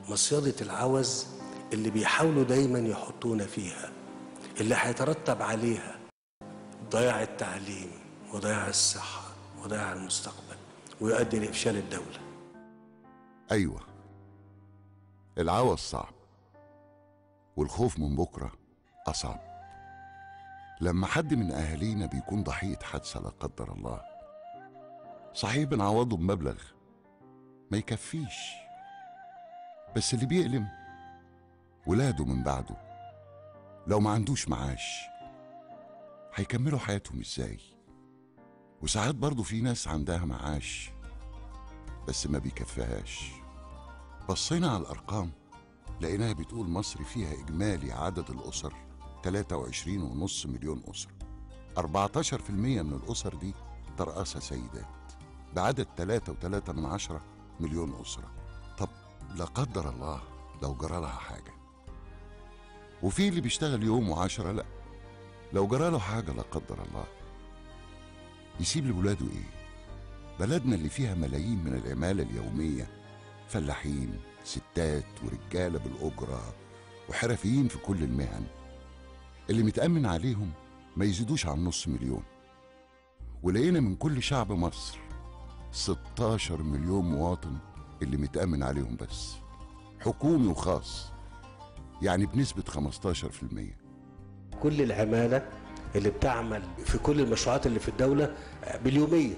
مصيدة العوز اللي بيحاولوا دايما يحطونا فيها اللي هيترتب عليها ضياع التعليم وضياع الصحة وضياع المستقبل ويؤدي لإفشال الدولة أيوة العوز صعب والخوف من بكرة أصعب لما حد من أهالينا بيكون ضحية حادثة لا قدر الله صحيح بنعوضه بمبلغ ما يكفيش بس اللي بيألم ولاده من بعده لو ما عندوش معاش هيكملوا حياتهم ازاي وساعات برضو في ناس عندها معاش بس ما بيكفيهاش بصينا على الأرقام لقيناها بتقول مصر فيها إجمالي عدد الأسر 23.5 مليون أسرة 14% من الأسر دي ترأسها سيدات بعدد 3.3 من عشرة مليون أسرة طب لا قدر الله لو جرى لها حاجة وفي اللي بيشتغل يوم وعشرة لأ لو جرى له حاجة لا قدر الله يسيب لولاده إيه بلدنا اللي فيها ملايين من العمالة اليومية فلاحين ستات ورجالة بالأجرة وحرفيين في كل المهن اللي متأمن عليهم ما يزيدوش عن نص مليون ولقينا من كل شعب مصر 16 مليون مواطن اللي متأمن عليهم بس حكومي وخاص يعني بنسبة 15% كل العمالة اللي بتعمل في كل المشروعات اللي في الدولة باليومية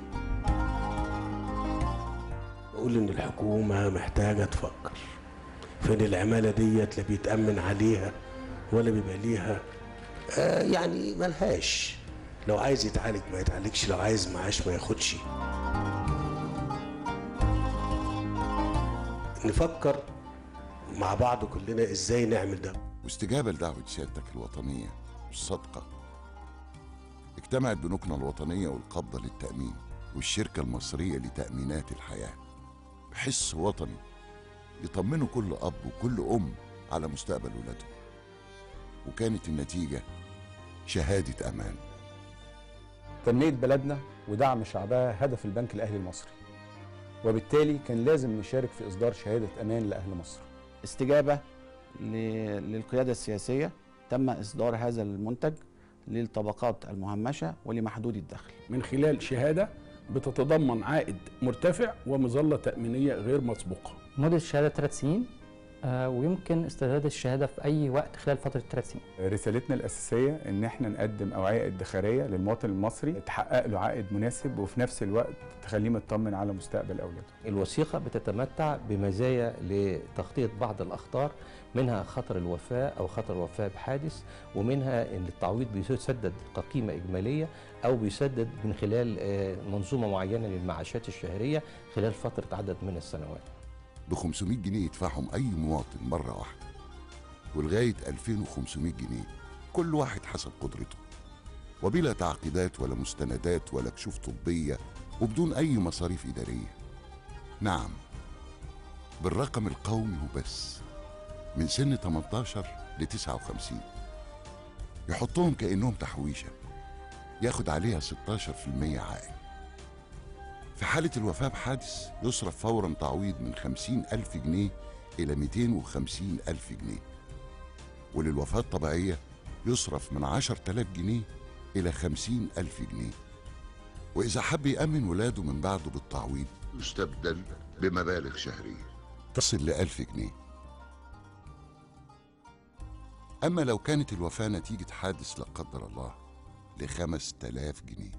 بقول إن الحكومة محتاجة تفكر فين العمالة ديت لا بيتأمن عليها ولا بيبقى ليها آه يعني ملهاش لو عايز يتعالج ما يتعالجش لو عايز معاش ما ياخدش نفكر مع بعض كلنا ازاي نعمل ده واستجابة لدعوة سيادتك الوطنية والصادقة اجتمعت بنوكنا الوطنية والقبضة للتأمين والشركة المصرية لتأمينات الحياة بحس وطني يطمنوا كل أب وكل أم على مستقبل ولادهم وكانت النتيجة شهادة أمان تنمية بلدنا ودعم شعبها هدف البنك الأهلي المصري وبالتالي كان لازم نشارك في إصدار شهادة أمان لأهل مصر استجابة ل- للقيادة السياسية تم إصدار هذا المنتج للطبقات المهمشة ولمحدود الدخل من خلال شهادة بتتضمن عائد مرتفع ومظلة تأمينية غير مسبوقة مدة الشهادة ثلاث سنين آه، ويمكن استرداد الشهادة في أي وقت خلال فترة ثلاث سنين رسالتنا الأساسية إن إحنا نقدم أوعية ادخارية للمواطن المصري تحقق له عائد مناسب وفي نفس الوقت تخليه مطمن على مستقبل أولاده الوثيقة بتتمتع بمزايا لتغطية بعض الأخطار منها خطر الوفاة أو خطر الوفاة بحادث ومنها أن التعويض بيسدد كقيمة إجمالية أو بيسدد من خلال آه، منظومة معينة للمعاشات الشهرية خلال فترة عدد من السنوات ب 500 جنيه يدفعهم أي مواطن مرة واحدة ولغاية 2500 جنيه كل واحد حسب قدرته وبلا تعقيدات ولا مستندات ولا كشوف طبية وبدون أي مصاريف إدارية نعم بالرقم القومي وبس من سن 18 ل 59 يحطهم كأنهم تحويشة ياخد عليها 16% عائد في حالة الوفاة بحادث يصرف فورا تعويض من 50 ألف جنيه إلى 250 ألف جنيه وللوفاة الطبيعية يصرف من 10 آلاف جنيه إلى 50 ألف جنيه وإذا حب يأمن ولاده من بعده بالتعويض يستبدل بمبالغ شهرية تصل لألف جنيه أما لو كانت الوفاة نتيجة حادث لا قدر الله لخمس تلاف جنيه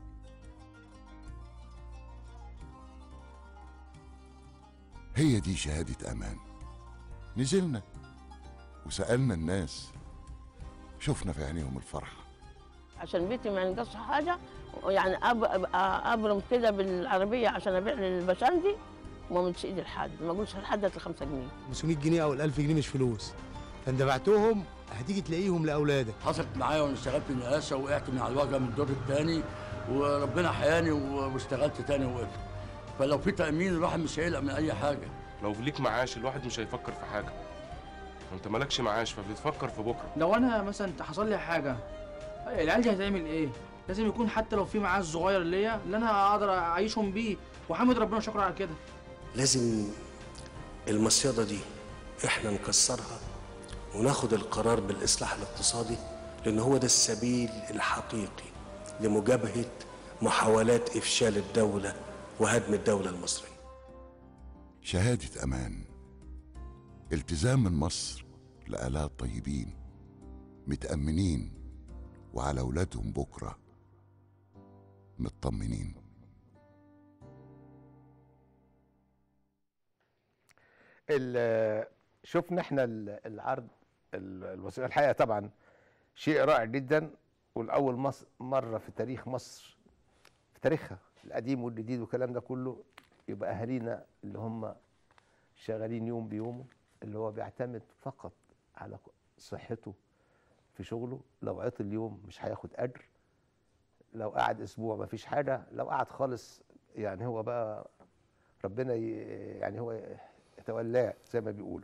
هي دي شهادة أمان نزلنا وسألنا الناس شفنا في عينيهم الفرحة عشان بيتي ما ينقصش حاجه يعني أب أب ابرم كده بالعربيه عشان ابيع للبشندي وما مدش ايدي لحد ما اقولش لحد هات لي 5 جنيه 500 جنيه او ال 1000 جنيه مش فلوس فان دفعتهم هتيجي تلاقيهم لاولادك حصلت معايا وانا اشتغلت نقاشه وقعت من على الواجهه من الدور الثاني وربنا حياني و- واشتغلت تاني وقفت فلو في تامين الواحد مش هيقلق من اي حاجه لو ليك معاش الواحد مش هيفكر في حاجه انت مالكش معاش فبتفكر في بكره لو انا مثلا حصل لي حاجه العيال دي هتعمل ايه لازم يكون حتى لو في معاش صغير ليا اللي انا اقدر اعيشهم بيه وحمد ربنا وشكرا على كده لازم المصيدة دي احنا نكسرها وناخد القرار بالاصلاح الاقتصادي لان هو ده السبيل الحقيقي لمجابهه محاولات افشال الدوله وهدم الدوله المصريه شهادة أمان التزام من مصر لآلات طيبين متأمنين وعلى أولادهم بكرة مطمنين ال- شفنا احنا ال- العرض ال- الوثيقه الحقيقه طبعا شيء رائع جدا والاول مصر مره في تاريخ مصر في تاريخها القديم والجديد والكلام ده كله يبقى اهالينا اللي هم شغالين يوم بيومه اللي هو بيعتمد فقط على صحته في شغله لو عطل اليوم مش هياخد اجر لو قعد اسبوع ما فيش حاجه لو قعد خالص يعني هو بقى ربنا ي- يعني هو يتولاه زي ما بيقولوا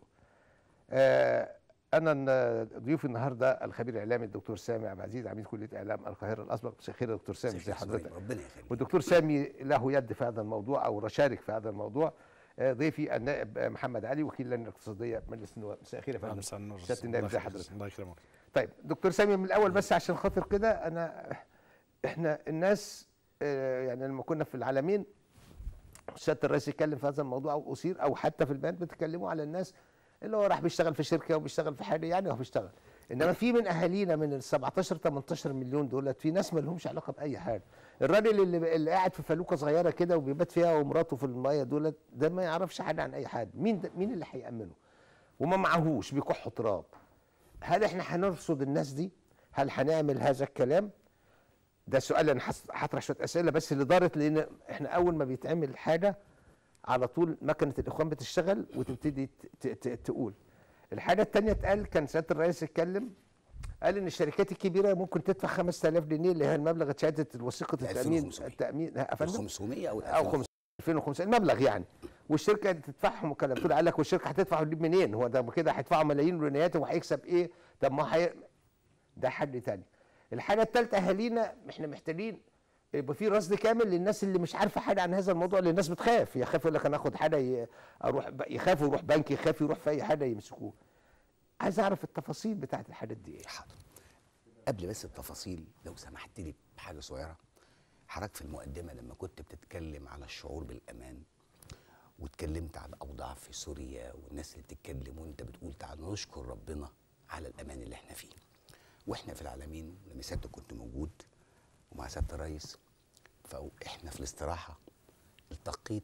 آه انا الن- ضيوفي النهارده الخبير الاعلامي الدكتور سامي عبد العزيز عميد كليه اعلام القاهره الاسبق مساء الخير يا دكتور سامي مساء ازي الخير حضرتك ربنا يخليك والدكتور سامي له يد في هذا الموضوع او شارك في هذا الموضوع آه، ضيفي النائب آه، محمد علي وكيل اللجنه الاقتصاديه بمجلس النواب مساء الخير يا فندم مساء النور سياده النائب ازي الله حضرتك الله يكرمك طيب دكتور سامي من الاول بس عشان خاطر كده انا احنا الناس آه، يعني لما كنا في العالمين سياده الرئيس يتكلم في هذا الموضوع او اثير او حتى في البيان بتتكلموا على الناس اللي هو راح بيشتغل في شركه وبيشتغل في حاجه يعني هو بيشتغل انما في من اهالينا من ال 17 18 مليون دولت في ناس ما لهمش علاقه باي حاجه الراجل اللي اللي قاعد في فلوكه صغيره كده وبيبات فيها ومراته في الميه دولت ده ما يعرفش حاجه عن اي حاجه مين ده مين اللي هيامنه وما معهوش بيكح تراب هل احنا هنرصد الناس دي هل هنعمل هذا الكلام ده سؤال انا هس- هطرح شويه اسئله بس اللي دارت لان احنا اول ما بيتعمل حاجه على طول مكنه الاخوان بتشتغل وتبتدي ت- ت- تقول الحاجه الثانيه اتقال كان سياده الرئيس اتكلم قال ان الشركات الكبيره ممكن تدفع 5000 جنيه اللي هي المبلغ شهاده وثيقه التامين 2500. التامين يا فندم 500 او او 500 2500 المبلغ يعني والشركه تدفعهم وكلام تقول قال لك والشركه هتدفع وتجيب منين هو ده كده هيدفعوا ملايين ونيات وهيكسب ايه طب ما هي ده حل تاني الحاجه الثالثه اهالينا احنا محتاجين يبقى في رصد كامل للناس اللي مش عارفه حاجه عن هذا الموضوع لان الناس بتخاف يخاف يقول لك انا اخد حاجه ي- اروح ب- يخاف يروح بنك يخاف يروح في اي حاجه يمسكوه عايز اعرف التفاصيل بتاعت الحاجات دي ايه قبل بس التفاصيل لو سمحت لي بحاجه صغيره حضرتك في المقدمه لما كنت بتتكلم على الشعور بالامان واتكلمت على الاوضاع في سوريا والناس اللي بتتكلم وانت بتقول تعال نشكر ربنا على الامان اللي احنا فيه واحنا في العالمين لما سيادتك كنت موجود ومع سياده الرئيس فاحنا في الاستراحه التقيت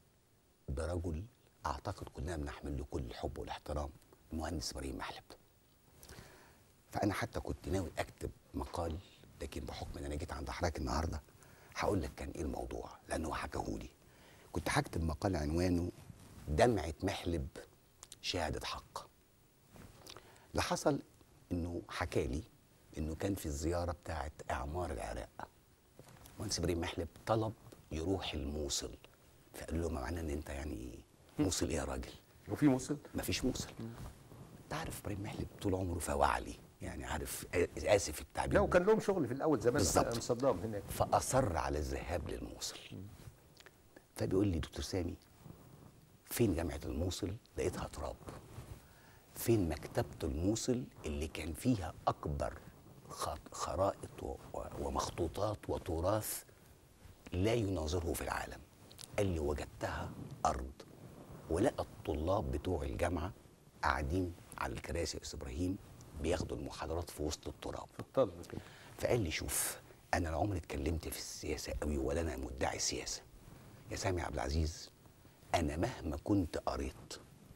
برجل اعتقد كلنا بنحمل له كل الحب والاحترام المهندس ابراهيم محلب فانا حتى كنت ناوي اكتب مقال لكن بحكم ان انا جيت عند حضرتك النهارده هقول لك كان ايه الموضوع لانه حكاهولي كنت هكتب مقال عنوانه دمعه محلب شهاده حق اللي حصل انه حكالي انه كان في الزياره بتاعه اعمار العراق مهندس ابراهيم محلب طلب يروح الموصل فقال له ما معناه ان انت يعني موصل ايه يا راجل وفي موصل مفيش موصل انت عارف ابراهيم محلب طول عمره فواعلي يعني عارف آ- اسف التعبير لا وكان لهم شغل في الاول زمان بالظبط. مصدام هناك فاصر على الذهاب للموصل فبيقول لي دكتور سامي فين جامعه الموصل لقيتها تراب فين مكتبه الموصل اللي كان فيها اكبر خط- خرائط و- و- ومخطوطات وتراث لا يناظره في العالم قال لي وجدتها ارض ولقى الطلاب بتوع الجامعه قاعدين على الكراسي يا استاذ ابراهيم بياخدوا المحاضرات في وسط التراب فقال لي شوف انا لا عمري اتكلمت في السياسه قوي ولا انا مدعي سياسه يا سامي عبد العزيز انا مهما كنت قريت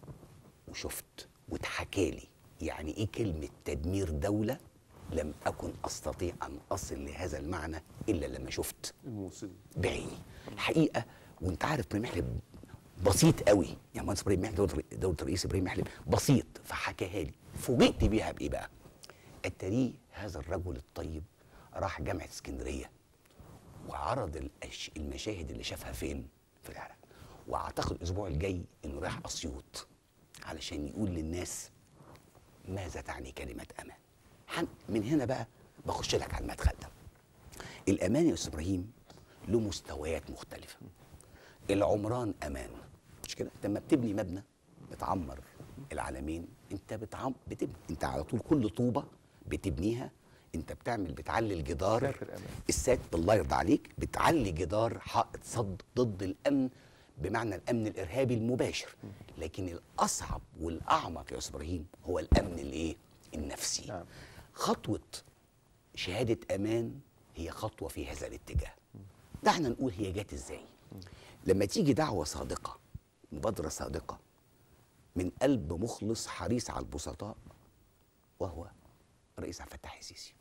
وشفت واتحكالي يعني ايه كلمه تدمير دوله لم اكن استطيع ان اصل لهذا المعنى الا لما شفت الموصل بعيني الحقيقه وانت عارف ابراهيم محلب بسيط قوي يعني مهندس ابراهيم محلب دوله دوله الرئيس ابراهيم محلب بسيط فحكاها لي فوجئت بيها بايه بقى؟ اتاريه هذا الرجل الطيب راح جامعه اسكندريه وعرض الأش... المشاهد اللي شافها فين؟ في العراق واعتقد الاسبوع الجاي انه رايح اسيوط علشان يقول للناس ماذا تعني كلمه امان حن... من هنا بقى بخش لك على المدخل ده الامان يا استاذ ابراهيم له مستويات مختلفه العمران امان مش كده لما بتبني مبنى بتعمر العالمين انت بتعم بتبني انت على طول كل طوبه بتبنيها انت بتعمل بتعلي الجدار ساتر أمان. السات الله يرضى عليك بتعلي جدار حائط صد ضد الامن بمعنى الامن الارهابي المباشر لكن الاصعب والاعمق يا استاذ ابراهيم هو الامن الايه النفسي نعم. خطوه شهاده امان هي خطوه في هذا الاتجاه دعنا نقول هي جت ازاي لما تيجي دعوه صادقه مبادره صادقه من قلب مخلص حريص على البسطاء وهو الرئيس عبد الفتاح السيسي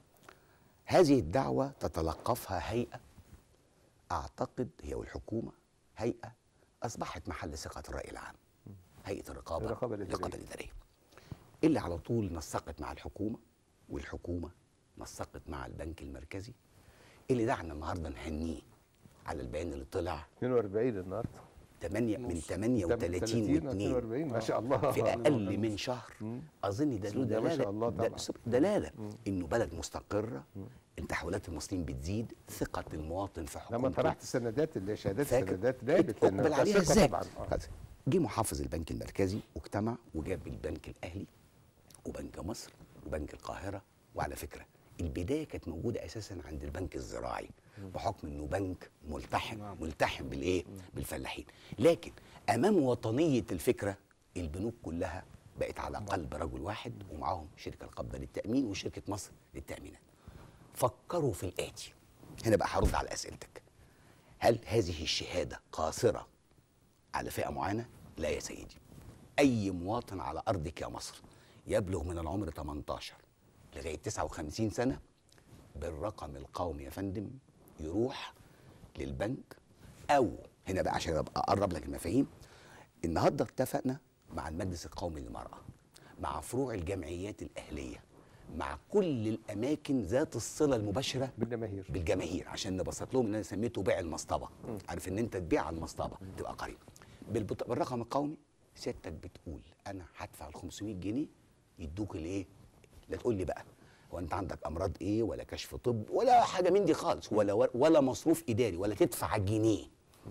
هذه الدعوة تتلقفها هيئة أعتقد هي والحكومة هيئة أصبحت محل ثقة الرأي العام هيئة الرقابة الرقابة الإدارية. الرقابة الإدارية اللي على طول نسقت مع الحكومة والحكومة نسقت مع البنك المركزي اللي دعنا النهارده نهنيه على البيان اللي طلع 42 النهارده 8 من 38 38 و2 42 ما شاء الله في اقل من شهر اظن ده له ده ما دلاله شاء الله ده طبعا. سب- دلاله انه بلد مستقره ان تحولات المصريين بتزيد ثقه المواطن في لما حكومته طرحت السندات اللي شهادات فاكر؟ السندات نابت لأن اقبل عليها ثقة ازاي طبعا آه. جه محافظ البنك المركزي واجتمع وجاب البنك الاهلي وبنك مصر وبنك القاهره وعلى فكره البدايه كانت موجوده اساسا عند البنك الزراعي بحكم انه بنك ملتحم ملتحم بالايه بالفلاحين لكن امام وطنيه الفكره البنوك كلها بقت على قلب رجل واحد ومعاهم شركه القبضه للتامين وشركه مصر للتامينات فكروا في الاتي هنا بقى هرد على اسئلتك هل هذه الشهاده قاصره على فئه معينه لا يا سيدي اي مواطن على ارضك يا مصر يبلغ من العمر 18 لغايه 59 سنه بالرقم القومي يا فندم يروح للبنك او هنا بقى عشان ابقى اقرب لك المفاهيم النهارده اتفقنا مع المجلس القومي للمراه مع فروع الجمعيات الاهليه مع كل الاماكن ذات الصله المباشره بالجماهير بالجماهير عشان نبسط لهم ان انا سميته بيع المصطبه عارف ان انت تبيع على المصطبه تبقى قريب بالبط... بالرقم القومي سيادتك بتقول انا هدفع ال 500 جنيه يدوك الايه لا تقول لي بقى هو انت عندك امراض ايه ولا كشف طب ولا حاجه من دي خالص ولا ولا مصروف اداري ولا تدفع جنيه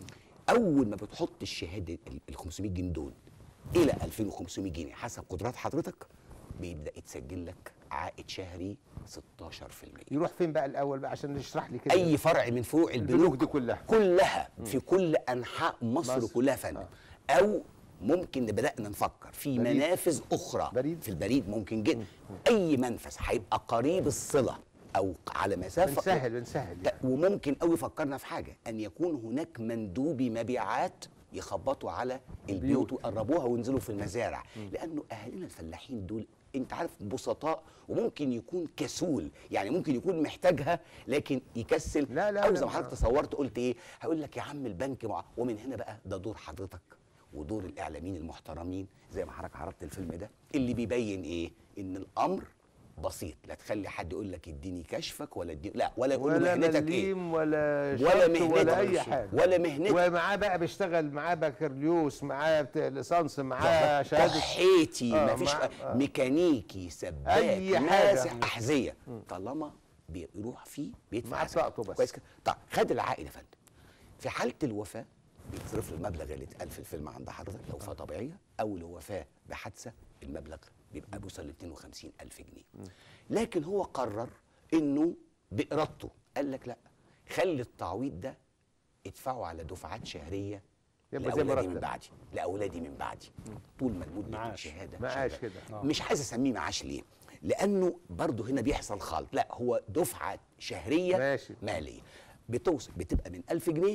اول ما بتحط الشهاده ال 500 جنيه دول الى 2500 جنيه حسب قدرات حضرتك بيبدا يتسجل لك عائد شهري 16% يروح فين بقى الاول بقى عشان نشرح لي كده اي فرع من فروع البنوك دي كلها كلها في كل انحاء مصر, مصر. مصر. كلها فندم او ممكن بدانا نفكر في بريد. منافذ اخرى بريد. في البريد ممكن جدا اي منفذ هيبقى قريب الصله او على مسافه بنسهل بنسهل لا، وممكن قوي فكرنا في حاجه ان يكون هناك مندوبي مبيعات يخبطوا على البيوت ويقربوها وينزلوا في المزارع لانه اهالينا الفلاحين دول انت عارف بسطاء وممكن يكون كسول يعني ممكن يكون محتاجها لكن يكسل لا لا او لا، زي ما لا. حضرتك تصورت قلت ايه هقول لك يا عم البنك مع... ومن هنا بقى ده دور حضرتك ودور الاعلاميين المحترمين زي ما حضرتك عرضت الفيلم ده اللي بيبين ايه ان الامر بسيط لا تخلي حد يقول لك اديني كشفك ولا اديني لا ولا يقول له ولا مهنتك ايه مليم ولا ولا شرط مهنتك ولا اي حاجه ولا مهنتك ومعاه بقى بيشتغل معاه بكالوريوس معاه بتاع ليسانس معاه شهاده كحيتي آه، مفيش مع- آه. ميكانيكي سباك أي حاجة. ماسح احذيه طالما بيروح فيه بيدفع مع حساب. بطاقته بس. كويس كده طيب خد العائد يا فندم في حاله الوفاه بيتصرف له المبلغ اللي اتقال في الفيلم عند حضرتك لو وفاه طبيعيه او لو وفاه بحادثه المبلغ بيبقى بيوصل ل 250 الف جنيه لكن هو قرر انه بارادته قال لك لا خلي التعويض ده ادفعه على دفعات شهريه يبقى زي لاولادي من مرتب. بعدي لاولادي من بعدي طول ما المدة الشهاده معاش شغال. كده. آه. مش عايز اسميه معاش ليه لانه برضه هنا بيحصل خلط لا هو دفعه شهريه ماشي. ماليه بتوصل بتبقى من 1000 جنيه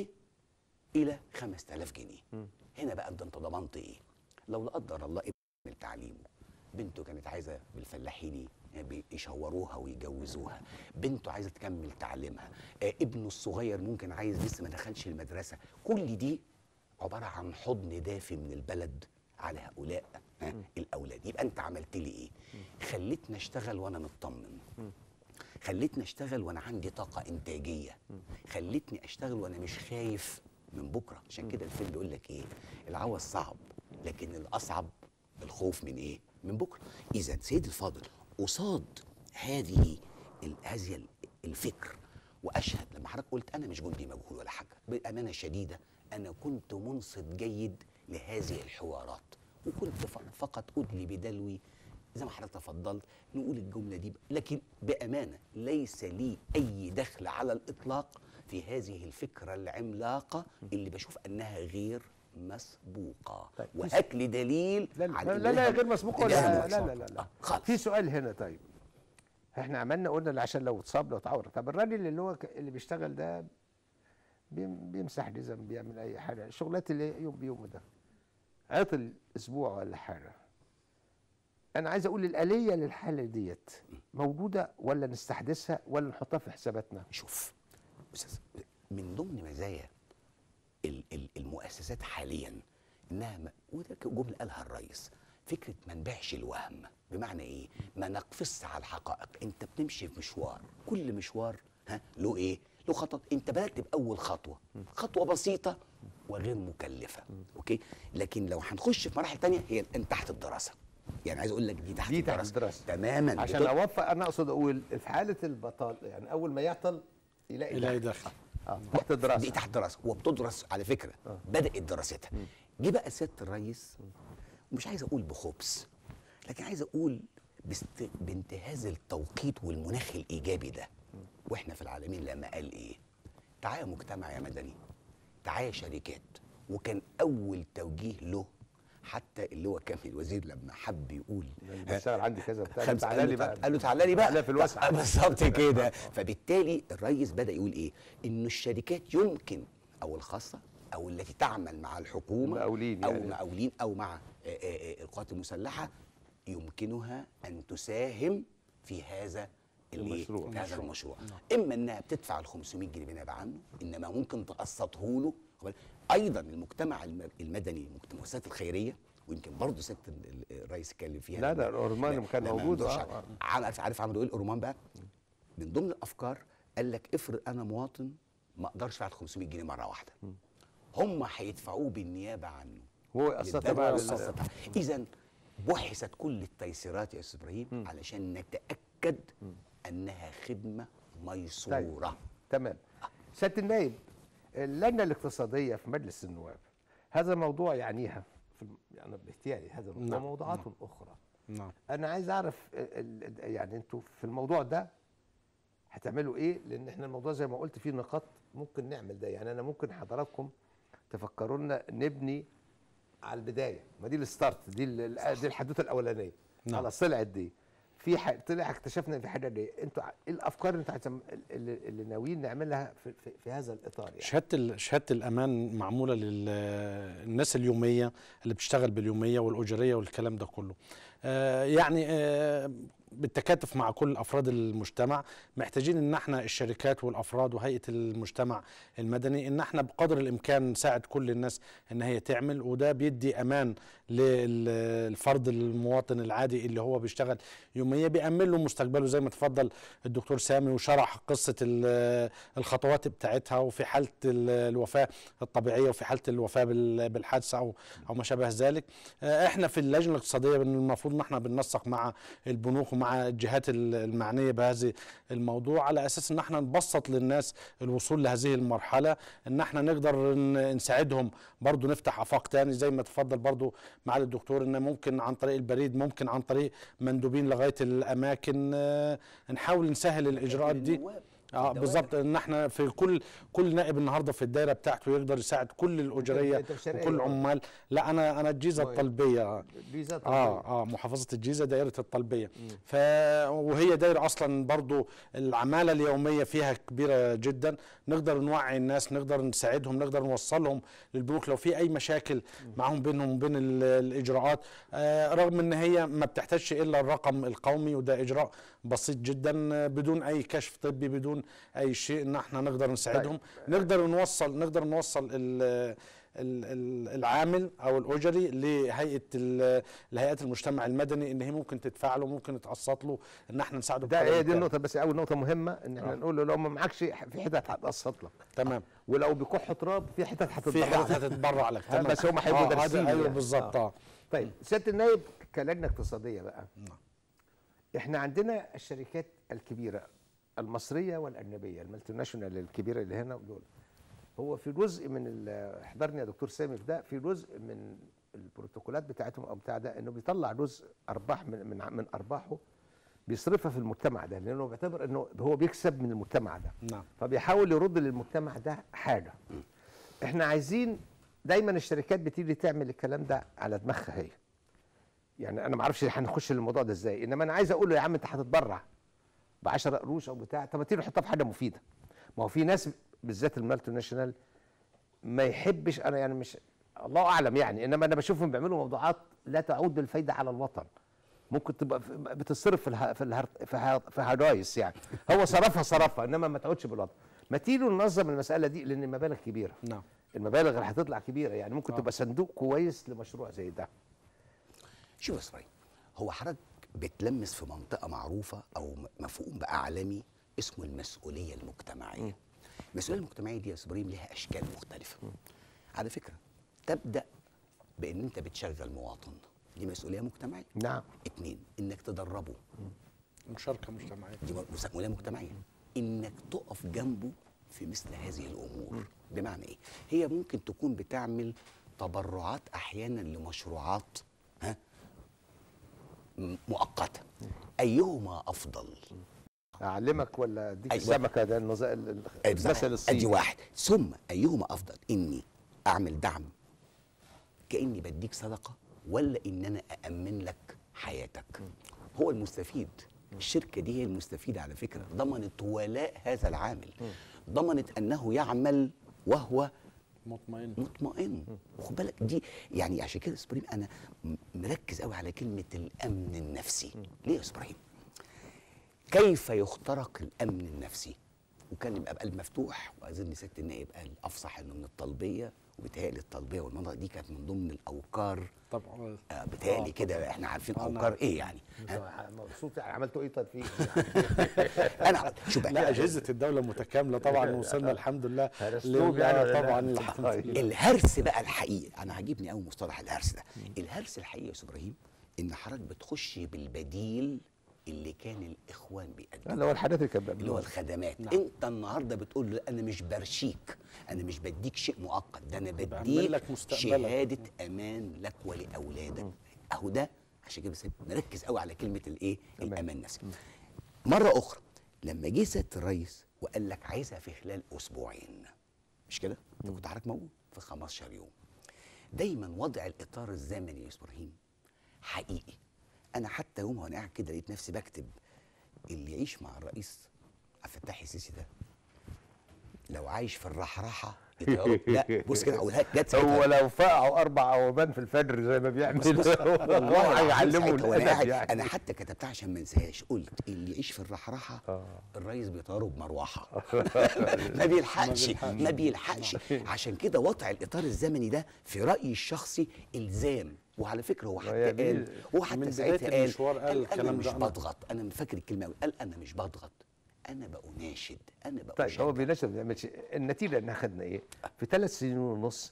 الى 5000 جنيه هنا بقى انت انت ضمنت ايه لو لا قدر الله ابن تعليمه بنته كانت عايزه بالفلاحيني يشوروها ويجوزوها بنته عايزه تكمل تعليمها آه ابنه الصغير ممكن عايز لسه ما دخلش المدرسه كل دي عباره عن حضن دافي من البلد على هؤلاء ها الاولاد يبقى انت عملت لي ايه خليتني اشتغل وانا مطمن خليتني اشتغل وانا عندي طاقه انتاجيه خليتني اشتغل وانا مش خايف من بكره عشان كده الفيلم بيقول لك ايه العوض صعب لكن الاصعب الخوف من ايه من بكره اذا سيد الفاضل قصاد هذه ال- هذه ال- الفكر واشهد لما حضرتك قلت انا مش جندي مجهول ولا حاجه بامانه شديده انا كنت منصت جيد لهذه الحوارات وكنت ف- فقط ادلي بدلوي زي ما حضرتك تفضلت نقول الجمله دي لكن بامانه ليس لي اي دخل على الاطلاق في هذه الفكره العملاقه اللي بشوف انها غير مسبوقه وهات لي دليل لا لا, على لا, لا إنها- غير مسبوق ولا إنها لا لا لا, لا. خالص. في سؤال هنا طيب احنا عملنا قلنا اللي عشان لو اتصاب لو اتعور طب الراجل اللي هو ك- اللي بيشتغل ده بيم- بيمسح جزم بيعمل اي حاجه الشغلات اللي يوم بيوم ده عطل اسبوع ولا حاجه انا عايز اقول الاليه للحاله ديت موجوده ولا نستحدثها ولا نحطها في حساباتنا شوف أستاذ من ضمن مزايا ال- ال- المؤسسات حاليا انها م- وده ك- جمله قالها الرئيس فكره ما نبيعش الوهم بمعنى ايه؟ ما نقفزش على الحقائق انت بتمشي في مشوار كل مشوار ها له ايه؟ له خطط انت بدات باول خطوه خطوه بسيطه وغير مكلفه اوكي لكن لو هنخش في مراحل تانية هي الان تحت الدراسه يعني عايز اقول لك دي تحت دي تحت الدراسه الدراسة. تماما عشان بتط- اوفق انا اقصد اقول في حاله البطال يعني اول ما يعطل يلاقي يلاقي دخل. دخل اه تحت الدراسه دي تحت دراسه وبتدرس على فكره بدات دراستها جه بقى سياده الرئيس ومش عايز اقول بخبث لكن عايز اقول باست... بانتهاز التوقيت والمناخ الايجابي ده واحنا في العالمين لما قال ايه تعالى مجتمع يا مدني تعالى شركات وكان اول توجيه له حتى اللي هو كان الوزير لما حب يقول بشتغل عندي كذا بتاع خمسة تعالى لي قال له بقى قال له تعالى لي بقى تعالى في الوسع بالظبط كده فبالتالي الرئيس بدا يقول ايه انه الشركات يمكن او الخاصه او التي تعمل مع الحكومه مقاولين او يعني. مقاولين او مع آه، آه، آه، القوات المسلحه يمكنها ان تساهم في هذا الإيه؟ المشروع. في هذا المشروع اما انها بتدفع ال 500 جنيه بنيابه عنه انما ممكن تقسطه له خد بالك؟ ايضا المجتمع الم- المدني المؤسسات الخيريه ويمكن برضه سياده ال- ال- الرئيس اتكلم فيها لا، لما- لا، الأورمان لما- كان لما موجود، ممدوح آه، شعب- آه. عارف عارف عملوا ايه الأورمان بقى؟ من ضمن الافكار قال لك افرض انا مواطن ما اقدرش ادفع ال 500 جنيه مره واحده هم هيدفعوه بالنيابه عنه هو يقسطها بقى لل- اذا بحثت كل التيسيرات يا استاذ ابراهيم علشان نتاكد انها خدمه ميسوره تمام سياده النائب اللجنه الاقتصاديه في مجلس النواب هذا موضوع يعنيها في الم- يعني باختياري هذا الموضوع نعم، وموضوعات نعم. اخرى نعم انا عايز اعرف ال- ال- يعني انتوا في الموضوع ده هتعملوا ايه لان احنا الموضوع زي ما قلت فيه نقاط ممكن نعمل ده يعني انا ممكن حضراتكم تفكروا لنا نبني على البدايه ما دي الستارت دي ال- دي الحدوته الاولانيه نعم. خلاص طلعت دي في ح... طلع اكتشفنا ان في حاجه دي انتوا ع- ايه الافكار اللي انتوا هتسم... اللي, اللي ناويين نعملها في, في, في هذا الاطار يعني شهاده ال- شهاده الامان معموله للناس اليوميه اللي بتشتغل باليوميه والاجريه والكلام ده كله آه، يعني آه، بالتكاتف مع كل افراد المجتمع محتاجين ان احنا الشركات والافراد وهيئه المجتمع المدني ان احنا بقدر الامكان نساعد كل الناس ان هي تعمل وده بيدي امان للفرد المواطن العادي اللي هو بيشتغل يوميا بيأمن له مستقبله زي ما تفضل الدكتور سامي وشرح قصه ال- الخطوات بتاعتها وفي حاله ال- الوفاه الطبيعيه وفي حاله الوفاه بال- بالحادثه او او ما شابه ذلك آه، احنا في اللجنه الاقتصاديه بن- المفروض ان احنا بننسق مع البنوك ومع الجهات ال- المعنيه بهذه الموضوع على اساس ان احنا نبسط للناس الوصول لهذه المرحله ان احنا نقدر ن- نساعدهم برضو نفتح افاق تاني زي ما تفضل برضو معالي الدكتور ان ممكن عن طريق البريد ممكن عن طريق مندوبين لغايه الاماكن آه، نحاول نسهل الاجراءات دي اه بالظبط ان احنا في كل كل نائب النهارده في الدايره بتاعته يقدر يساعد كل الاجريه أنت في شرقية وكل ولا؟ عمال لا انا انا الجيزه طيب. الطلبيه الجيزة الطلبية. اه اه محافظه الجيزه دائره الطلبيه ف وهي دايره اصلا برضو العماله اليوميه فيها كبيره جدا نقدر نوعي الناس نقدر نساعدهم نقدر نوصلهم للبنوك لو في اي مشاكل معهم بينهم وبين ال- الاجراءات آه رغم ان هي ما بتحتاجش الا الرقم القومي وده اجراء بسيط جدا آه، بدون اي كشف طبي بدون اي شيء ان احنا نقدر نساعدهم نقدر نوصل نقدر نوصل ال ال- ال- العامل او الاجري لهيئه ال- لهيئات المجتمع المدني ان هي ممكن تدفع له ممكن تقسط له ان احنا نساعده ده بقدر هي دي الإمكان. النقطه بس اول نقطه مهمه ان احنا آه. نقول له لو ما معكش في حتت هتقسط لك تمام ولو بيكح تراب في حتت هتتبرع في حتت هتتبرع لك تمام بس هم هيبقوا آه، هذا- دارسين ايوه يعني. بالظبط اه طيب سياده النائب كلجنه اقتصاديه بقى احنا عندنا الشركات الكبيره المصريه والاجنبيه المالتي ناشونال الكبيره اللي هنا ودول هو في جزء من ال- احضرني يا دكتور سامي في ده في جزء من البروتوكولات بتاعتهم او بتاع ده انه بيطلع جزء ارباح من من, من ارباحه بيصرفها في المجتمع ده لانه بيعتبر انه هو بيكسب من المجتمع ده نعم فبيحاول يرد للمجتمع ده حاجه احنا عايزين دايما الشركات بتيجي تعمل الكلام ده على دماغها هي يعني انا ما اعرفش هنخش الموضوع ده ازاي انما انا عايز اقول له يا عم انت هتتبرع ب 10 قروش او بتاع طب ما تيجي نحطها في حاجه مفيده ما هو في ناس بالذات المالتي ناشونال ما يحبش انا يعني مش الله اعلم يعني انما انا بشوفهم بيعملوا موضوعات لا تعود بالفايده على الوطن ممكن تبقى في- بتصرف في الها في الهر في, ها في هجايس يعني هو صرفها صرفها انما ما تعودش بالوطن ما تيجوا ننظم المساله دي لان المبالغ كبيره نعم المبالغ اللي هتطلع كبيره يعني ممكن آه. تبقى صندوق كويس لمشروع زي ده شوف يا اسماعيل هو حضرتك بتلمس في منطقه معروفه او م- مفهوم بقى عالمي اسمه المسؤوليه المجتمعيه المسؤوليه المجتمعيه دي يا ابراهيم لها اشكال مختلفه على فكره تبدا بان انت بتشغل مواطن دي مسؤوليه مجتمعيه نعم اتنين انك تدربه مشاركه مجتمعيه دي مسؤوليه مجتمعيه انك تقف جنبه في مثل هذه الامور بمعنى ايه هي ممكن تكون بتعمل تبرعات احيانا لمشروعات ها م- مؤقته ايهما افضل اعلمك ولا اديك أيوة. السمكه ده النظا- ال- بالظبط. المثل الصيني ادي واحد ثم ايهما افضل اني اعمل دعم كاني بديك صدقه ولا ان انا اامن لك حياتك هو المستفيد الشركه دي هي المستفيده على فكره ضمنت ولاء هذا العامل ضمنت انه يعمل وهو مطمئن مطمئن خد بالك دي يعني عشان كده يا اسبراهيم انا م- مركز قوي على كلمه الامن النفسي ليه يا اسبراهيم كيف يخترق الامن النفسي وكان يبقى بقلب مفتوح واظن ست النائب قال افصح انه من الطلبيه وبيتهيألي الطلبيه والمنطقه دي كانت من ضمن الاوكار طبعا آه بيتهيألي آه، كده احنا عارفين آه، اوكار نعم. ايه يعني ها؟ مبسوط يعني عملتوا ايه طيب فيه انا شوف بقى لا اجهزه الدوله متكامله طبعا وصلنا الحمد لله هرستوه لل- يعني ولا طبعا لا؟ الحمد طيب. لله الهرس بقى الحقيقي انا عاجبني قوي مصطلح الهرس ده الهرس الحقيقي يا استاذ ابراهيم ان حضرتك بتخش بالبديل اللي كان الاخوان بيقدموه اللي هو الحاجات اللي كانت اللي هو بيعملوها. الخدمات نعم. انت النهارده بتقول له انا مش برشيك انا مش بديك شيء مؤقت ده انا بعمل بديك لك مستقبلك. شهاده امان لك ولاولادك اهو ده عشان كده بس نركز قوي على كلمه الايه الامان النفسي مره اخرى لما جه سياده الرئيس وقال لك عايزها في خلال اسبوعين مش كده انت كنت حضرتك موجود في 15 يوم دايما وضع الاطار الزمني يا أستاذ ابراهيم حقيقي انا حتى يوم وانا قاعد كده لقيت نفسي بكتب اللي يعيش مع الرئيس عبد الفتاح السيسي ده لو عايش في الرحرحه يتعرض لا بص كده اقولها لك جت هو ساعتها لو فقعوا اربع عوبان في الفجر زي ما بيعمل بس بص والله والله هيعلموا هيعلموا وانا الادب قاعد يعني انا حتى كتبتها عشان ما انساهاش قلت اللي يعيش في الرحرحه الرئيس بيطيره بمروحه ما بيلحقش ما بيلحقش عشان كده وضع الاطار الزمني ده في رايي الشخصي الزام وعلى فكره هو حتى هي دي قال هو من حتى بداية ساعتها قال المشوار قال قال انا الكلام مش ده. أنا- بضغط انا فاكر الكلمه أوي. قال انا مش بضغط انا بأناشد انا طيب بأشجع هو بيناشد ما بيعملش النتيجه ان اخذنا ايه؟ في ثلاث سنين ونص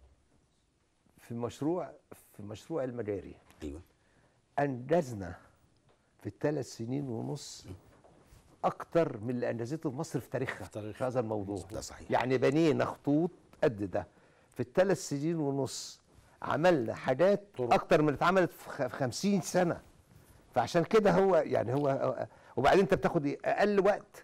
في مشروع في مشروع المجاري ايوه انجزنا في الثلاث سنين ونص اكتر من اللي انجزته مصر في تاريخها في, في هذا الموضوع ده صحيح يعني بنينا خطوط قد ده في الثلاث سنين ونص عملنا حاجات اكتر من اللي اتعملت في خ- في 50 سنه فعشان كده هو يعني هو وبعدين انت بتاخد ايه اقل وقت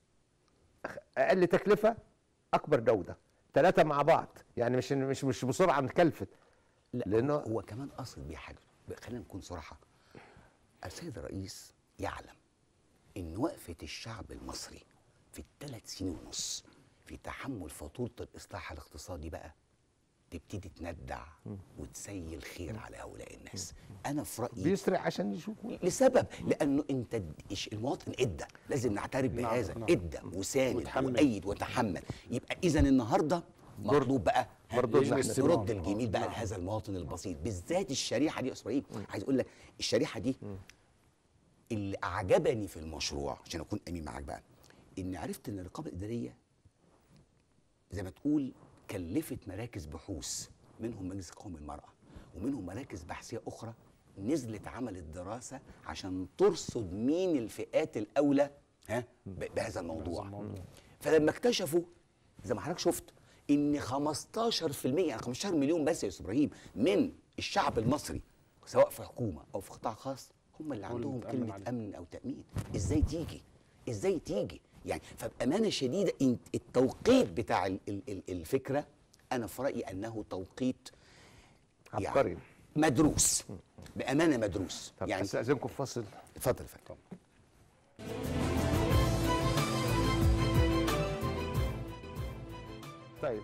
اقل تكلفه اكبر جوده ثلاثه مع بعض يعني مش مش مش بسرعه نكلفت لا لانه هو كمان قصد بيه حاجه خلينا نكون صراحه السيد الرئيس يعلم ان وقفه الشعب المصري في الثلاث سنين ونص في تحمل فاتوره الاصلاح الاقتصادي بقى تبتدي تندع وتسيل خير على هؤلاء الناس انا في رايي بيسرع عشان يشوفوا لسبب لانه انت د- إيش- المواطن ادى لازم نعترف نعم، بهذا نعم. ادى وساند وتحمل. وايد وتحمل يبقى اذا النهارده مطلوب بقى مردودنا يجب احنا. نرد الجميل بقى لهذا المواطن البسيط بالذات الشريحه دي يا اسرائيل عايز اقول لك الشريحه دي اللي اعجبني في المشروع عشان اكون امين معاك بقى ان عرفت ان الرقابه الاداريه زي ما تقول كلفت مراكز بحوث منهم مجلس قومي المرأة ومنهم مراكز بحثية أخرى نزلت عملت دراسة عشان ترصد مين الفئات الأولى ها ب- بهذا الموضوع فلما اكتشفوا زي ما حضرتك شفت ان 15% يعني 15 مليون بس يا استاذ ابراهيم من الشعب المصري سواء في حكومه او في قطاع خاص هم اللي هو اللي عندهم متأمن كلمه عليه. امن او تامين ازاي تيجي ازاي تيجي يعني فبامانه شديده إن- التوقيت بتاع ال- ال- ال- الفكره انا في رايي انه توقيت عبقري مدروس بامانه مدروس طب يعني استاذنكم في فصل اتفضل يا فندم طيب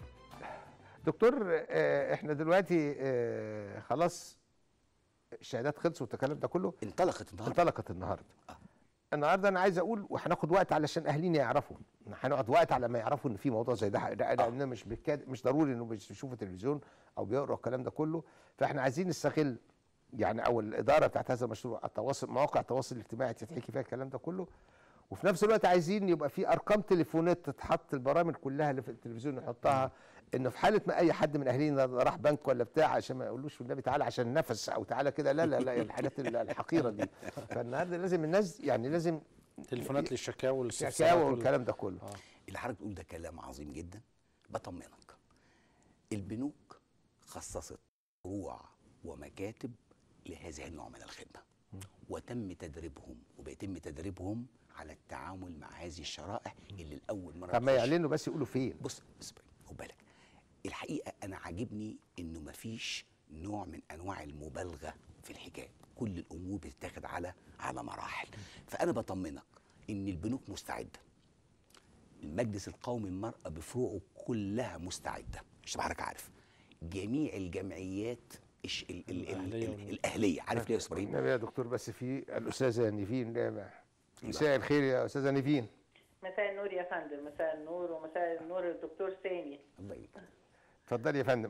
دكتور آه، احنا دلوقتي آه، خلاص الشهادات خلصت والكلام ده كله انطلقت النهارده انطلقت النهارده النهارده انا عايز اقول وهناخد وقت علشان اهالينا يعرفوا هنقعد وقت على ما يعرفوا ان في موضوع زي ده ده- لان مش بالكاد مش ضروري انه بيشوفوا تلفزيون او بيقروا الكلام ده كله فاحنا عايزين نستغل يعني او الاداره بتاعت هذا المشروع التواصل مواقع التواصل الاجتماعي تتحكي فيها الكلام ده كله وفي نفس الوقت عايزين يبقى في ارقام تليفونات تتحط البرامج كلها اللي في التلفزيون نحطها انه في حاله ما اي حد من اهالينا راح بنك ولا بتاع عشان ما يقولوش والنبي تعالى عشان نفس او تعالى كده لا لا لا الحاجات الحقيره دي فالنهارده لازم الناس يعني لازم تليفونات للشكاوى والاستفسارات شكاوى وال- والكلام ده كله اللي حضرتك بتقول ده كلام عظيم جدا بطمنك البنوك خصصت فروع ومكاتب لهذه النوع من الخدمه وتم تدريبهم وبيتم تدريبهم على التعامل مع هذه الشرائح اللي لاول مره طب ما تخش. يعلنوا بس يقولوا فين بص اصبر خد بالك الحقيقه انا عاجبني انه مفيش نوع من انواع المبالغه في الحكايه كل الامور بتتاخد على على مراحل فانا بطمنك ان البنوك مستعده المجلس القومي للمراه بفروعه كلها مستعده مش حضرتك عارف جميع الجمعيات الش- ال- ال- ال- الأهلية ال- الاهليه عارف ليه يا استاذ ابراهيم النبي يا دكتور بس في الاستاذه نيفين ده مساء الخير يا استاذه نيفين مساء النور يا فندم مساء النور ومساء النور الدكتور سامي الله يبارك اتفضلي يا فندم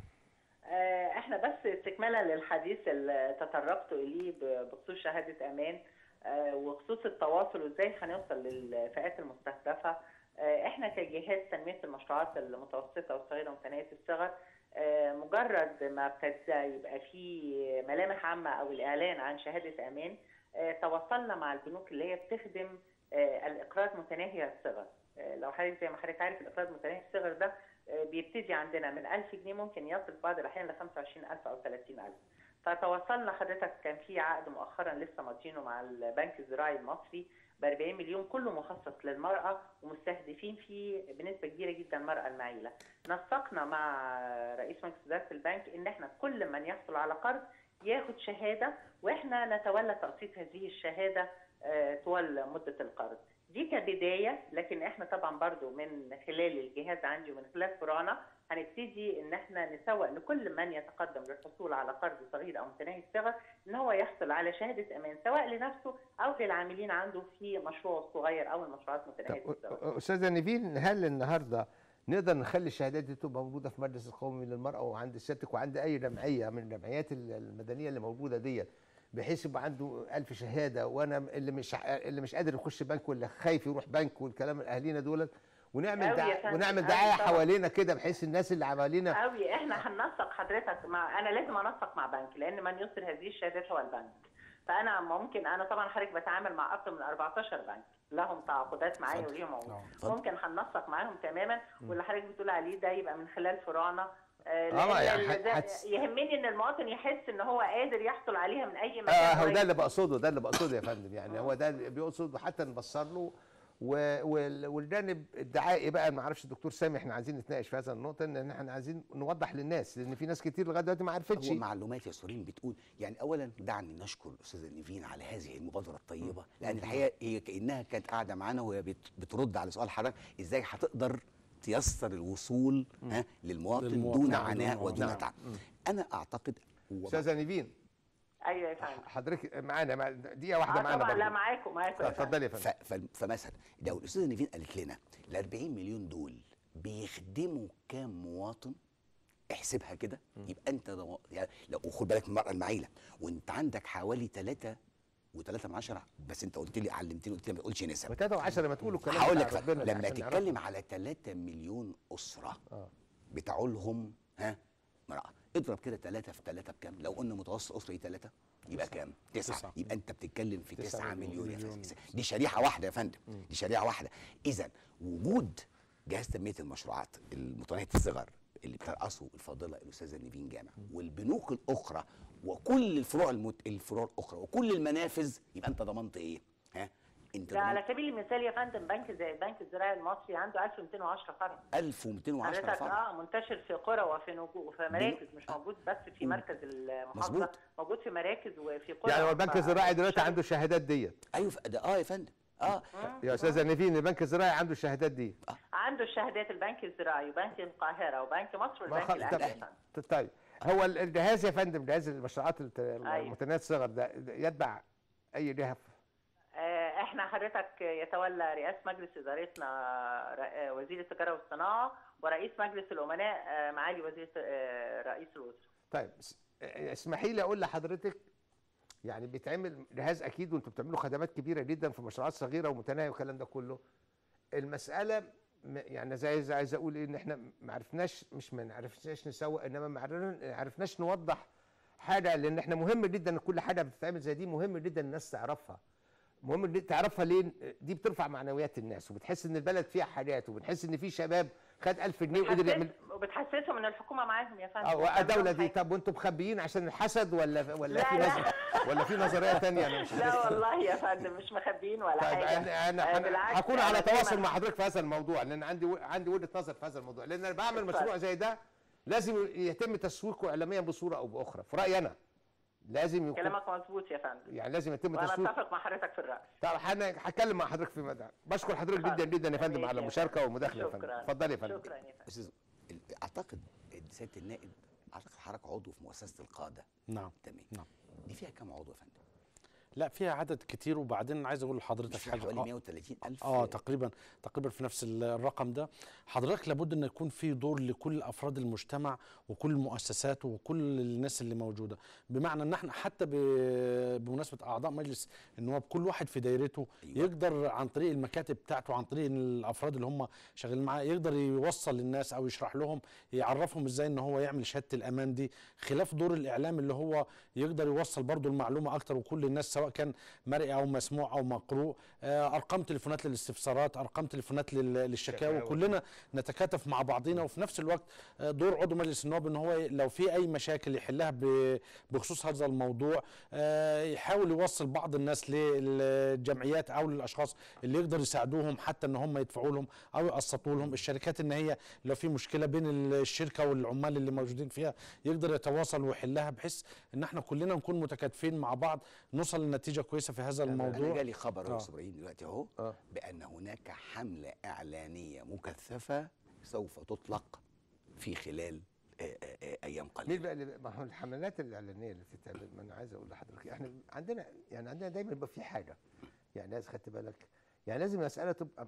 آه، احنا بس استكمالا للحديث اللي تطرقت اليه ب- بخصوص شهاده امان آه، وخصوص التواصل وازاي هنوصل للفئات المستهدفه آه، احنا كجهاز تنميه المشروعات المتوسطه والصغيره ومتناهيه الصغر آه، مجرد ما ابتدى يبقى في ملامح عامه او الاعلان عن شهاده امان آه، تواصلنا مع البنوك اللي هي بتخدم آه، الاقراض متناهيه الصغر آه، لو حضرتك زي ما حضرتك عارف الاقراض متناهيه الصغر ده آه، بيبتدي عندنا من 1000 جنيه ممكن يصل في بعض الاحيان ل 25000 او 30000 فتواصلنا حضرتك كان في عقد مؤخرا لسه ماضيينه مع البنك الزراعي المصري ب 40 مليون كله مخصص للمراه ومستهدفين فيه بنسبه كبيره جدا المراه المعيله. نسقنا مع رئيس مجلس اداره البنك ان احنا كل من يحصل على قرض ياخد شهاده واحنا نتولى تقسيط هذه الشهاده آه، طوال مده القرض. دي كبدايه لكن احنا طبعا برضو من خلال الجهاز عندي ومن خلال فرانا هنبتدي ان احنا نسوق لكل من يتقدم للحصول على قرض صغير او متناهي الصغر ان هو يحصل على شهاده امان سواء لنفسه او للعاملين عنده في مشروعه الصغير او المشروعات متناهيه الصغر. استاذه نيفين هل النهارده نقدر نخلي الشهادات دي تبقى موجوده في مجلس القومي للمراه وعند سيادتك وعند اي جمعيه من الجمعيات المدنيه اللي موجوده ديت بحيث يبقى عنده ألف شهاده وانا اللي مش اللي مش قادر يخش بنك ولا خايف يروح بنك والكلام الاهالينا دولت ونعمل أوي يا دع... فندم، ونعمل أوي دعايه طبعا. حوالينا كده بحيث الناس اللي حوالينا قوي احنا هننسق حضرتك مع انا لازم انسق مع بنك لان من يصدر هذه الشهادات هو البنك فانا ممكن انا طبعا حضرتك بتعامل مع اكثر من 14 بنك لهم تعاقدات معايا اتفضل. وليهم عقود اتفضل. ممكن هننسق معاهم تماما واللي حضرتك بتقول عليه ده يبقى من خلال فرانا آه، آه، لأن يعني ال- ده هتس- يهمني ان المواطن يحس ان هو قادر يحصل عليها من اي مكان اه هو قريب. ده اللي بقصده ده اللي بقصده يا فندم يعني هو ده اللي بيقصد وحتى نبصر له و- وال- والجانب الدعائي بقى ما اعرفش الدكتور سامي احنا عايزين نتناقش في هذا النقطه ان احنا عايزين نوضح للناس لان في ناس كتير لغايه دلوقتي ما عرفتش هو معلومات يا سورين بتقول يعني اولا دعني نشكر الاستاذه نيفين على هذه المبادره الطيبه لان الحقيقه هي كانها كانت قاعده معانا وهي بت- بترد على سؤال حضرتك ازاي هتقدر تيسر الوصول ها للمواطن للمواطن، دون نعم، عناء دون- ودون نعم. تعب انا اعتقد هو استاذه نيفين ايوه يا فندم حضرتك معانا مع- دقيقه واحده آه معانا طبعا لا برضه. معاكم معاكم يا فندم. اتفضلي يا فندم ف- ف- فمثلا لو الاستاذه نيفين قالت لنا ال 40 مليون دول بيخدموا كام مواطن احسبها كده يبقى انت دو... يعني لو وخد بالك من المراه المعيله وانت عندك حوالي 3 و3 من عشرة بس انت قلت لي علمتني قلت لي ما تقولش نسب وتلاته وعشرة ما تقولوا الكلام هقول بتاع لك ربنا ده لما عشان تتكلم على 3 مليون اسره آه. بتعولهم ها امراه اضرب كده 3 في 3 بكام لو قلنا متوسط اسري 3 يبقى كام؟ تسعة. تسعة يبقى انت بتتكلم في تسعة 9 مليون. مليون يا مليون. فندم دي شريحه واحده يا فندم دي شريحه واحده اذا وجود جهاز تنميه المشروعات المتناهيه الصغر اللي بترأسه الفاضله الاستاذه نيفين جامع والبنوك الاخرى وكل الفروع المت... الفروع الاخرى وكل المنافذ يبقى انت ضمنت ايه؟ ها؟ انت ده على ضمنت سبيل المثال يا فندم بنك زي البنك الزراعي المصري عنده 1210 فرع 1210 حضرتك فرع اه منتشر في قرى وفي نجو وفي مراكز مش موجود بس في مركز المحافظه مظبوط. موجود في مراكز وفي قرى يعني هو البنك ف- الزراعي دلوقتي عنده الشهادات ديت ايوه ده اه يا فندم اه يا استاذه نيفين البنك الزراعي عنده الشهادات دي عنده الشهادات البنك الزراعي وبنك القاهره وبنك مصر ما والبنك خ- الاهلي يا طب- فندم. طيب هو ال- الجهاز يا فندم جهاز المشروعات الت- المتناهيه الصغر ده ده يتبع اي جهه آه، احنا حضرتك يتولى رئاسه مجلس ادارتنا ر- آه، وزير التجاره والصناعه ورئيس مجلس الامناء آه، معالي وزير آه، رئيس الوزراء طيب اس- اسمحي لي اقول لحضرتك يعني بيتعمل جهاز اكيد وانتم بتعملوا خدمات كبيره جدا في مشروعات صغيره ومتناهيه والكلام ده كله المساله م- يعني زي زي عايز اقول إيه ان احنا ما عرفناش مش ما عرفناش نسوق انما ما عرفنا- عرفناش نوضح حاجه لان احنا مهم جدا ان كل حاجه بتتعمل زي دي مهم جدا الناس تعرفها مهم جدا تعرفها ليه دي بترفع معنويات الناس وبتحس ان البلد فيها حاجات وبنحس ان في شباب خد 1000 جنيه وقدر يعمل بتحسس- وبتحسسهم ان الحكومه معاهم يا فندم اه الدولة دي طب وانتم مخبيين عشان الحسد ولا ولا لا، في لا. نظر ولا في نظرية تانية انا مش لا عارف. والله يا فندم مش مخبيين ولا طيب حاجه انا انا آه، أنا بالعكس، هكون أنا على دايماً- تواصل مع حضرتك في هذا الموضوع لان عندي و- عندي وجهة نظر في هذا الموضوع لان انا بعمل اتفضل. مشروع زي ده لازم يتم تسويقه اعلاميا بصورة او باخرى في رأيي انا لازم يكون كلامك مظبوط يا فندم يعني لازم يتم وانا تسويق اتفق مع حضرتك في الراي طب انا هتكلم مع حضرتك في مدى بشكر حضرتك جدا جدا يا فندم ماشي على يا المشاركة فندم. والمداخلة يا فندم شكراً. اتفضلي يا فندم شكرا يا فندم استاذ ال- اعتقد سياده النائب اعتقد حضرتك عضو في مؤسسه القاده نعم تمام نعم دي فيها كام عضو يا فندم؟ لا فيها عدد كتير وبعدين عايز اقول لحضرتك مش فيها حاجه حوالي آه. 130 الف اه تقريبا تقريبا في نفس ال- الرقم ده حضرتك لابد ان يكون في دور لكل افراد المجتمع وكل المؤسسات وكل الناس اللي موجوده بمعنى ان احنا حتى ب- بمناسبه اعضاء مجلس النواب كل واحد في دايرته أيوة. يقدر عن طريق المكاتب بتاعته عن طريق الافراد اللي هم شغالين معاه يقدر يوصل للناس او يشرح لهم يعرفهم ازاي ان هو يعمل شهاده الامان دي خلاف دور الاعلام اللي هو يقدر يوصل برضو المعلومه اكتر وكل الناس سواء كان مرئي او مسموع او مقروء آه، ارقام تليفونات للاستفسارات ارقام تليفونات لل- للشكاوى شكاوى. كلنا نتكاتف مع بعضنا وفي نفس الوقت آه، دور عضو مجلس النواب ان هو لو في اي مشاكل يحلها ب- بخصوص هذا الموضوع آه، يحاول يوصل بعض الناس للجمعيات او للاشخاص اللي يقدر يساعدوهم حتى ان هم يدفعوا لهم او يقسطوا لهم الشركات ان هي لو في مشكله بين الشركه والعمال اللي موجودين فيها يقدر يتواصل ويحلها بحيث ان احنا كلنا نكون متكاتفين مع بعض نوصل لنتيجه كويسه في هذا الموضوع انا جالي خبر يا آه. استاذ ابراهيم دلوقتي اهو بان هناك حمله اعلانيه مكثفه سوف تطلق في خلال آه، آه، آه، ايام قليله مين بقى اللي ما هو الحملات الاعلانيه اللي بتتعمل ما انا عايز اقول لحضرتك احنا عندنا يعني عندنا دايما يبقى في حاجه يعني لازم خدت بالك يعني لازم المساله تبقى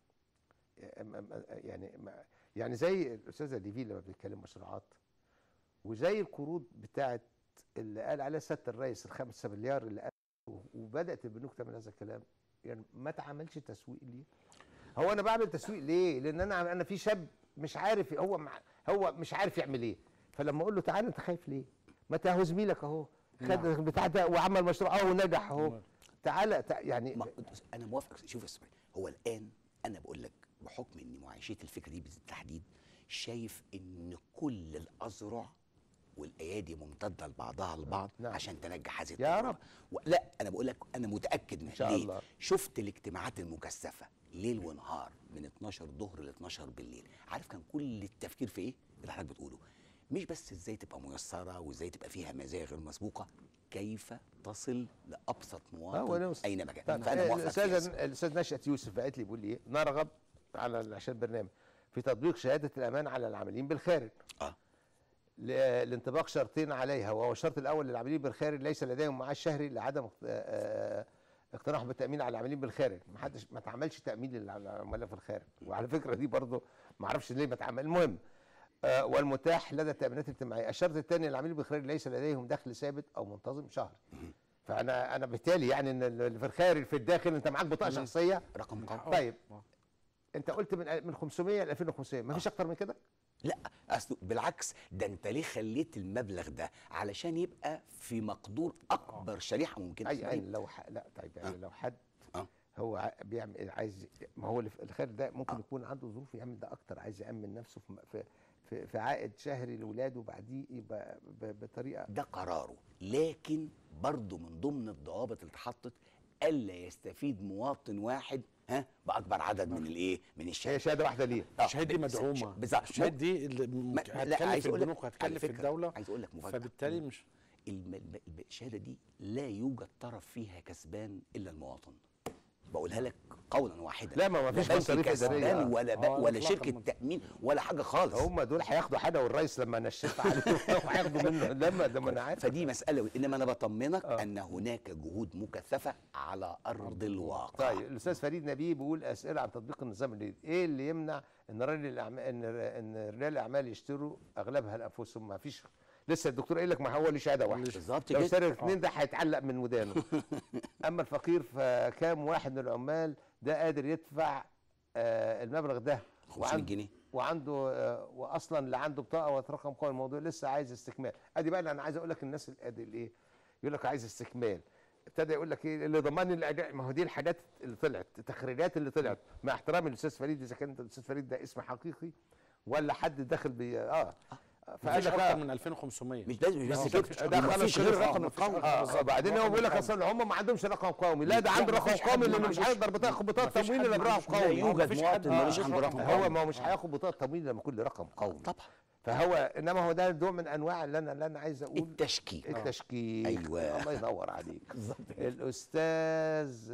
يعني ما- يعني زي الاستاذه ديفي لما بيتكلم مشروعات وزي القروض بتاعت اللي قال عليها سياده الرئيس الخمسة مليار اللي قال وبدات البنوك تعمل هذا الكلام يعني ما اتعملش تسويق ليه هو انا بعمل تسويق ليه لان انا انا في شاب مش عارف هو مع هو مش عارف يعمل ايه فلما اقول له تعالى انت خايف ليه ما انت اهو زميلك اهو خد نعم. البتاع ده وعمل مشروع اهو ونجح اهو تعالى تع- يعني ما انا موافق شوف يا استاذ إبراهيم، هو الان انا بقول لك بحكم اني معايشتي الفكره دي بالتحديد شايف ان كل الاذرع والايادي ممتده لبعضها البعض نعم. عشان تنجح هذه يا التجربه و... لا انا بقول لك انا متاكد من إن شاء ليه؟ الله. شفت الاجتماعات المكثفه ليل ونهار من 12 ظهر ل 12 بالليل عارف كان كل التفكير في ايه اللي حضرتك بتقوله مش بس ازاي تبقى ميسره وازاي تبقى فيها مزايا غير مسبوقه كيف تصل لابسط مواطن اينما كان طيب فانا موافق في هذا. الاستاذ الاستاذ نشأت يوسف بعت لي بيقول لي ايه نرغب على عشان البرنامج في تطبيق شهاده الامان على العاملين بالخارج اه لانطباق شرطين عليها وهو الشرط الاول للعاملين بالخارج ليس لديهم معاش شهري لعدم اقت- آه، اقتراحهم بالتامين على العاملين بالخارج ما حدش ما اتعملش تامين للعملاء في الخارج وعلى فكره دي برضه ما اعرفش ليه ما اتعمل المهم آه، والمتاح لدى التامينات الاجتماعيه الشرط الثاني للعاملين بالخارج ليس لديهم دخل ثابت او منتظم شهري فانا انا بالتالي يعني ان اللي في الخارج في الداخل انت معاك بطاقه تمام. شخصيه رقم قومي طيب انت قلت من من 500 ل 2500 ما فيش اكتر من كده لا اصل بالعكس ده انت ليه خليت المبلغ ده علشان يبقى في مقدور اكبر شريحه ممكنه اي يعني لو ح... لا طيب يعني لو حد آه. هو ع- بيعمل عايز ما هو اللي في الخارج ده ممكن يكون عنده ظروف يعمل ده اكتر عايز يامن نفسه في في في, في عائد شهري لاولاده وبعديه يبقى ب- بطريقه ده قراره لكن برضه من ضمن الضوابط اللي اتحطت الا يستفيد مواطن واحد ها باكبر عدد من الايه من الشهاده هي شهاده واحده ليه الشهاده دي مدعومه بالظبط الشهاده دي اللي م- ما- لا، هتكلف عايز أقول لك- البنوك على وهتكلف فكرة، الدوله عايز اقول لك مفاجاه فبالتالي مش الم- الب- الب- الشهاده دي لا يوجد طرف فيها كسبان الا المواطن بقولها لك قولا واحدا لا، ما- ما فيش بنك مصاريف كسبان إدارية. ولا ب... آه، ولا إطلاقاً شركه ما- تامين ولا حاجه خالص هم دول هياخدوا حاجه والرئيس لما نشف عليهم هياخدوا منه لما ده ما انا عارف فدي مساله انما انا بطمنك آه. ان هناك جهود مكثفه على ارض الواقع طيب الاستاذ فريد نبيه بيقول اسئله عن تطبيق النظام الجديد ايه اللي يمنع ان رجال الاعمال ان ان رجال الاعمال يشتروا اغلبها لانفسهم ما فيش لسه الدكتور قايل لك ما هو ليه شهاده واحده بالظبط لو كده. سرق آه. اثنين ده هيتعلق من ودانه اما الفقير فكام واحد من العمال ده قادر يدفع آه المبلغ ده 500 جنيه. وعنده آه واصلا اللي عنده بطاقه ورقم قومي الموضوع لسه عايز استكمال ادي بقى اللي انا عايز اقول لك الناس اللي ادي الايه يقول لك عايز استكمال ابتدى يقول لك ايه اللي ضمان الأداء ما هو دي الحاجات اللي طلعت التخريجات اللي طلعت مع احترامي للاستاذ فريد اذا كان الاستاذ فريد ده اسم حقيقي ولا حد داخل بي اه مفيش لك اكتر آه، من 2500 مش لازم مش بس آه، كده مفيش ده أكتر. خلاص مفيش غير كده. الرقم آه، القومي. اه بالظبط. آه، بعدين هو الرقم بيقول لك القومي. اصلا هم ما عندهمش رقم قومي لا ده لا، عنده رقم مفيش حد قومي ما لانه مش عندوش- هيقدر بطاقه بطاقه مفيش تموين حد الا ما برقم عندوش- لا قومي يوجد مفيش مواطن حد ملوش ما عنده عندوش رقم رقم هو قومي. ما هو مش هياخد بطاقه تموين لما يكون له رقم قومي طبعا فهو انما هو ده نوع من انواع اللي انا اللي انا عايز اقول التشكيك التشكيك أيوة. الله ينور عليك بالظبط كده. الاستاذ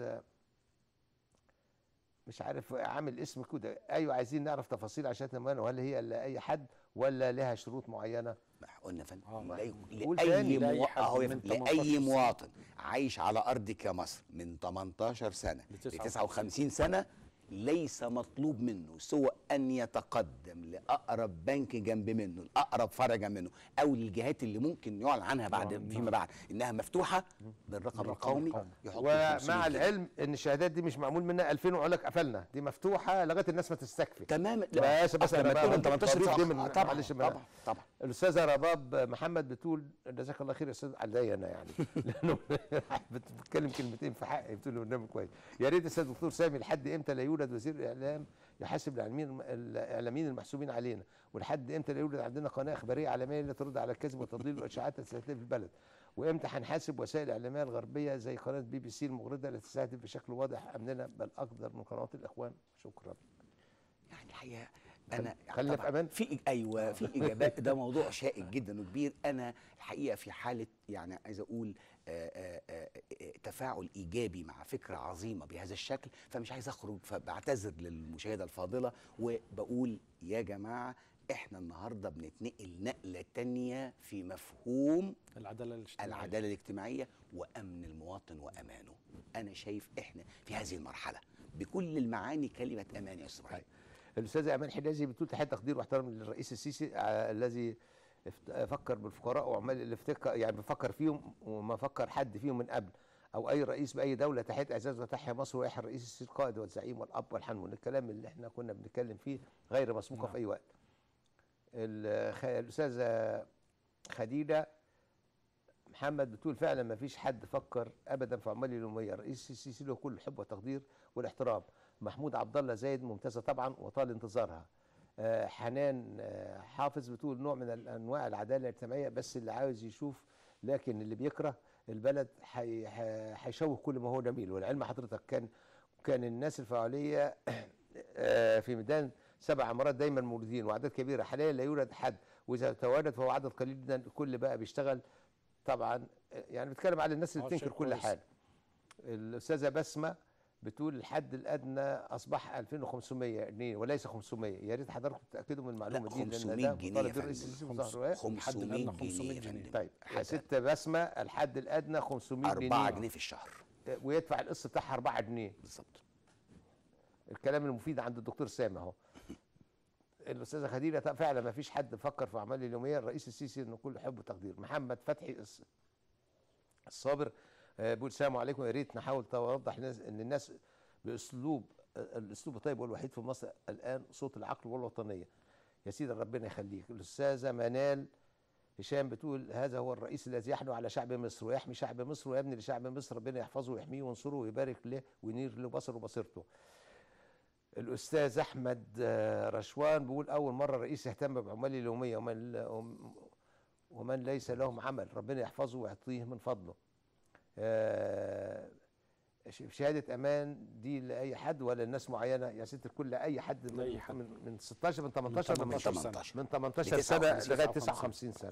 مش عارف عامل اسم كده ايوه عايزين نعرف تفاصيل عشان تمام وهل هي لاي حد ولا لها شروط معينه قلنا فن آه، لا- قول لاي تاني. لأي موا... حد أهو يا من فندم، 18 لاي سنة. مواطن عايش على ارضك مصر من 18 سنه ل 59 سنه ليس مطلوب منه سوى ان يتقدم لاقرب بنك جنب منه الاقرب فرع جنب منه او للجهات اللي ممكن يعلن عنها بعد فيما بعد انها مفتوحه بالرقم القومي يحط ال 500 ومع جنيه. العلم ان الشهادات دي مش معمول منها 2000 ويقول لك قفلنا دي مفتوحه لغايه الناس ما تستكفي تمام بس بس أصل انا لما تكون بقى من 18 بضيف دي صح. من آه، طبعا معلش من- طبعا طبعا الاستاذه رباب محمد بتقول جزاك الله خير يا استاذ عليا انا يعني لانه بت- بتتكلم كلمتين في حقي بتقول له برنامج كويس يا ريت استاذ دكتور سامي لحد امتى لا يوجد وزير الاعلام يحاسب الاعلاميين الاعلاميين المحسوبين علينا ولحد امتى لا يوجد عندنا قناه اخباريه عالميه لا ترد على الكذب والتضليل والاشاعات التي تستهدف البلد وامتى هنحاسب وسائل الاعلاميه الغربيه زي قناه بي بي سي المغرضه التي تستهدف بشكل واضح امننا بل اقدر من قنوات الاخوان شكرا يعني الحقيقه انا خلينا في طبعاً امان في إج- ايوه في اجابات ده موضوع شائك جدا وكبير انا الحقيقه في حاله يعني عايز اقول آه، آه، آه، آه، تفاعل ايجابي مع فكره عظيمه بهذا الشكل فمش عايز اخرج فبعتذر للمشاهده الفاضله وبقول يا جماعه احنا النهارده بنتنقل نقله تانية في مفهوم العداله الاجتماعيه العداله الاجتماعيه وامن المواطن وامانه انا شايف احنا في هذه المرحله بكل المعاني كلمه امان يا استاذ إبراهيم. الاستاذه امان حجازي بتقول تحيه تقدير واحترام للرئيس السيسي آه، الذي افت- فكر بالفقراء وعمال الافتكار يعني بفكر فيهم وما فكر حد فيهم من قبل او اي رئيس باي دوله تحيه اعزاز وتحيا مصر ويحيى الرئيس السيسي القائد والزعيم والاب والحنون الكلام اللي احنا كنا بنتكلم فيه غير مسبوقه في اي وقت الخ- الاستاذه خديجه محمد بتقول فعلا ما فيش حد فكر ابدا في عمال اليوميه الرئيس السيسي له كل الحب والتقدير والاحترام محمود عبد الله زايد ممتازه طبعا وطال انتظارها آه، حنان آه، حافظ بتقول نوع من انواع العداله الاجتماعيه بس اللي عاوز يشوف لكن اللي بيكره البلد حي- ح- هيشوه كل ما هو جميل والعلم حضرتك كان كان الناس الفعاليه آه، في ميدان سبع عمارات دايما موجودين واعداد كبيره حاليا لا يوجد حد واذا تواجد فهو عدد قليل جدا الكل بقى بيشتغل طبعا آه، يعني بتكلم على الناس اللي آه، بتنكر شيء كل كويس. حاجه الاستاذه بسمه بتقول الحد الادنى اصبح 2500 جنيه وليس 500 يا ريت حضراتكم تتاكدوا من المعلومه لا دي لان 500 ده جنيه مطالب يا بيه الرئيس فندم. السيسي خمس- وظهره ايه 500 الأدنى 500 جنيه يا جنيه. فندم. طيب يا حاجة ست بسمه الحد الادنى 500 جنيه 4 جنيه في الشهر ويدفع القسط بتاعها 4 جنيه بالظبط الكلام المفيد عند الدكتور سامي اهو الاستاذه خديجه طب فعلا ما فيش حد فكر في اعمال اليوميه الرئيس السيسي انه كل حب وتقدير محمد فتحي الص- الصابر آه، بيقول السلام عليكم يا ريت نحاول توضح للناس ان الناس باسلوب آه، الاسلوب الطيب والوحيد في مصر الان صوت العقل والوطنيه يا سيدي ربنا يخليك الاستاذه منال هشام بتقول هذا هو الرئيس الذي يحنو على شعب مصر ويحمي شعب مصر ويبني لشعب مصر ربنا يحفظه ويحميه وينصره ويبارك له وينير له بصره وبصيرته الاستاذ احمد آه، رشوان بيقول اول مره رئيس يهتم بعمال اليوميه ومن ومن ليس لهم عمل ربنا يحفظه ويعطيه من فضله آه، ش- شهاده امان دي لاي حد ولا لناس معينه يا ست الكل لاي حد من, لأي حد. من, من 16 من 18 من من 18 من 18 ل سنه 59 لغايه 59 سنه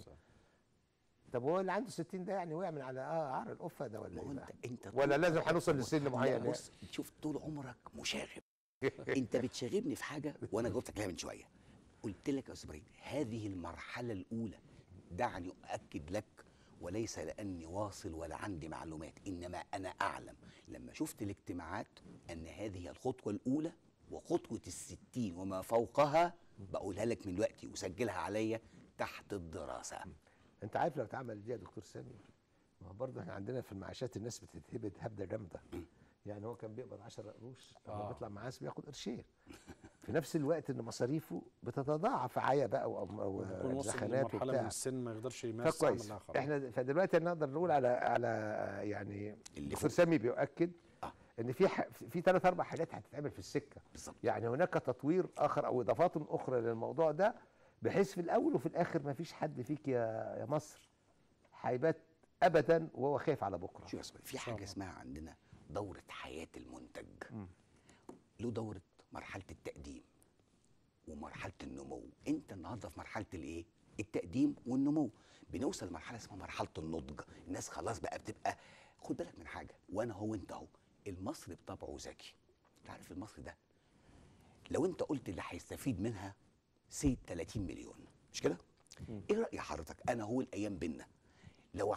طب هو اللي عنده 60 ده يعني وقع من على اه عار القفه ده ولا ايه بقى؟ انت ولا لازم هنوصل لسن معين لا بص شوف طول عمرك مشاغب انت بتشاغبني في حاجه وانا جاوبتك عليها من شويه قلت لك يا استاذ ابراهيم هذه المرحله الاولى دعني اؤكد لك وليس لاني واصل ولا عندي معلومات انما انا اعلم لما شفت الاجتماعات ان هذه هي الخطوه الاولى وخطوه الستين وما فوقها بقولها لك من دلوقتي وسجلها عليا تحت الدراسه انت عارف لو اتعمل دي يا دكتور سامي ما هو برضه احنا عندنا في المعاشات الناس بتتهبد هبده جامده يعني هو كان بيقبض 10 قروش لما آه. بيطلع معاش بياخد قرشين في نفس الوقت ان مصاريفه بتتضاعف عيا بقى او او يكون وصل زخانات لمرحله من وبتاع السن ما يقدرش يمارس فكويس عمل آخر. احنا فدلوقتي نقدر نقول على على يعني دكتور فوق. سامي بيؤكد ان في ح... في ثلاث اربع حاجات هتتعمل في السكه بالظبط يعني هناك تطوير اخر او اضافات اخرى للموضوع ده بحيث في الاول وفي الاخر ما فيش حد فيك يا يا مصر هيبات ابدا وهو خايف على بكره شوف يا أستاذ، في حاجه اسمها عندنا دوره حياه المنتج له دوره مرحله التقديم ومرحله النمو انت النهارده في مرحله الايه التقديم والنمو بنوصل لمرحله اسمها مرحله النضج الناس خلاص بقى بتبقى خد بالك من حاجه وانا هو انت اهو المصري بطبعه ذكي انت عارف المصري ده لو انت قلت اللي هيستفيد منها سي 30 مليون مش كده ايه راي حضرتك انا هو الايام بينا لو 10%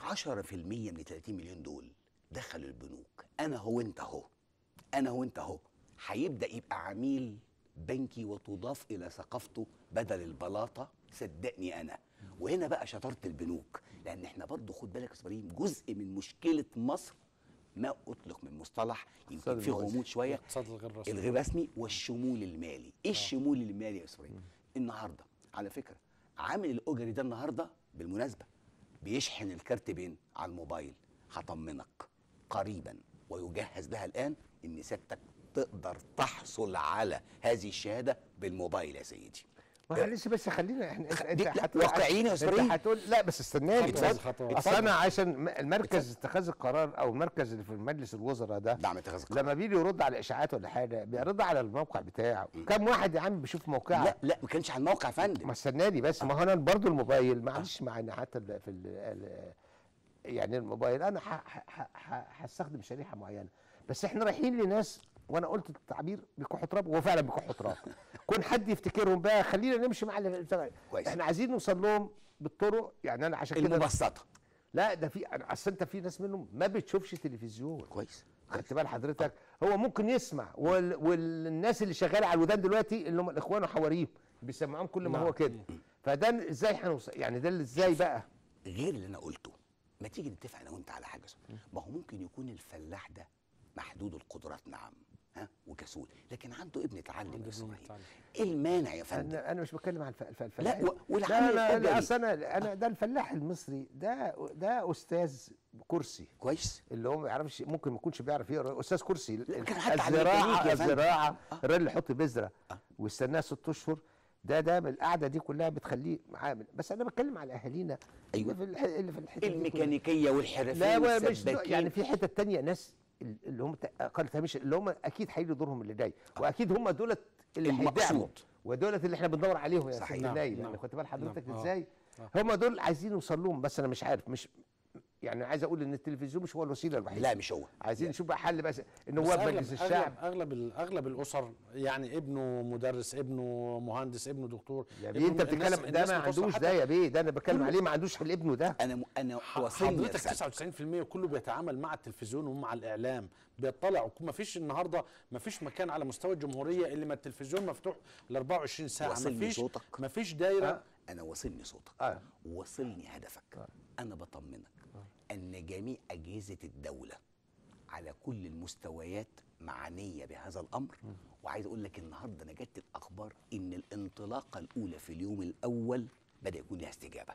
من 30 مليون دول دخلوا البنوك انا هو انت اهو انا هو انت اهو هيبدا يبقى عميل بنكي وتضاف الى ثقافته بدل البلاطه صدقني انا وهنا بقى شطاره البنوك لان احنا برضو خد بالك يا أستاذ إبراهيم، جزء من مشكله مصر ما اطلق من مصطلح يمكن الاقتصاد فيه الموازي. غموض شويه الاقتصاد الغير رسمي. الغير رسمي والشمول المالي ايه الشمول المالي يا استاذ إبراهيم؟ النهارده على فكره عامل الاجري ده النهارده بالمناسبه بيشحن الكارت بين على الموبايل هطمنك قريبا ويجهز لها الان ان سيادتك تقدر تحصل على هذه الشهاده بالموبايل يا سيدي معلش بس خلينا احنا انت دي- انت لا، هتقول- واقعيين يا انت أستاذ هتقول لا بس استناني اتفضل، بس. خطوة. اصل اتفضل. انا عشان م- المركز اتخاذ القرار او المركز اللي في مجلس الوزراء ده دعم اتخاذ القرار لما بيجي يرد على اشاعات ولا حاجه بيرد على الموقع بتاعه كم واحد يا عم بيشوف موقعه لا لا ما كانش على الموقع يا فندم ما استناني بس ما هو انا برضو الموبايل معلش معنا حتى ال- في ال ال يعني الموبايل انا ح- ح- ح- ح- هستخدم شريحه معينه بس احنا رايحين لناس وانا قلت التعبير بيكحوا تراب وهو فعلا بيكحوا تراب كون حد يفتكرهم بقى خلينا نمشي مع اللي- كويس. احنا عايزين نوصل لهم بالطرق يعني انا عشان كده المبسطه لا ده في أنا- اصل انت في ناس منهم ما بتشوفش تلفزيون كويس خدت بال حضرتك هو ممكن يسمع وال... والناس اللي شغاله على الودان دلوقتي اللي هم الاخوان وحواريهم بيسمعوهم كل ما نعم. هو كده فده ازاي هنوصل يعني ده اللي ازاي بقى غير اللي انا قلته ما تيجي نتفق انا وانت على حاجه ما هو ممكن يكون الفلاح ده محدود القدرات نعم ها وكسول لكن عنده ابن اتعلم يا إسماعيل. ايه المانع يا فندم انا انا مش بتكلم عن الف- الف- الفلاح لا و- والعامل لا لا, لا الأجري. اصل انا انا ده الفلاح المصري ده ده استاذ كرسي كويس اللي هو ما يعرفش ممكن ما يكونش بيعرف يقرا استاذ كرسي كان حتى على الزراعه الميكانيك يا فندم. الزراعه الراجل اللي يحط بذره ويستناها ست اشهر ده ده من القعده دي كلها بتخليه عامل بس انا بتكلم على اهالينا أيوة. اللي في الح- اللي في الحته دي كلها. الميكانيكيه والحرفيه لا مش والسباكين. يعني في حته تانية ناس اللي هم اقل تهميش اللي هم اكيد هيجي دورهم اللي جاي واكيد هم دولت اللي المقصود. هيدعموا ودولت اللي احنا بندور عليهم يا صحيح. سيدي نعم، نايم نعم. يعني خدت بال حضرتك نعم. آه. ازاي آه. هم دول عايزين يوصل لهم بس انا مش عارف مش يعني عايز اقول ان التلفزيون مش هو الوسيله الوحيده لا مش هو عايزين نشوف بقى حل بس بس النواب أغلب- مجلس الشعب اغلب اغلب, ال- أغلب الاسر يعني ابنه مدرس ابنه مهندس ابنه دكتور يا بيه انت بتتكلم ده ما عندوش ده يا بيه ده انا بتكلم عليه ما عندوش لابنه ده انا م... انا حضرتك 99% كله بيتعامل مع التلفزيون ومع الاعلام بيطلع ما فيش النهارده ما فيش مكان على مستوى الجمهوريه اللي ما التلفزيون مفتوح ل 24 ساعه ما وصلني فيش صوتك ما فيش دايره آه. انا وصلني صوتك آه. وصلني هدفك آه. انا بطمنك آه. ان جميع اجهزه الدوله على كل المستويات معنيه بهذا الامر وعايز اقول لك النهارده انا جت الاخبار ان الانطلاقه الاولى في اليوم الاول بدا يكون لها استجابه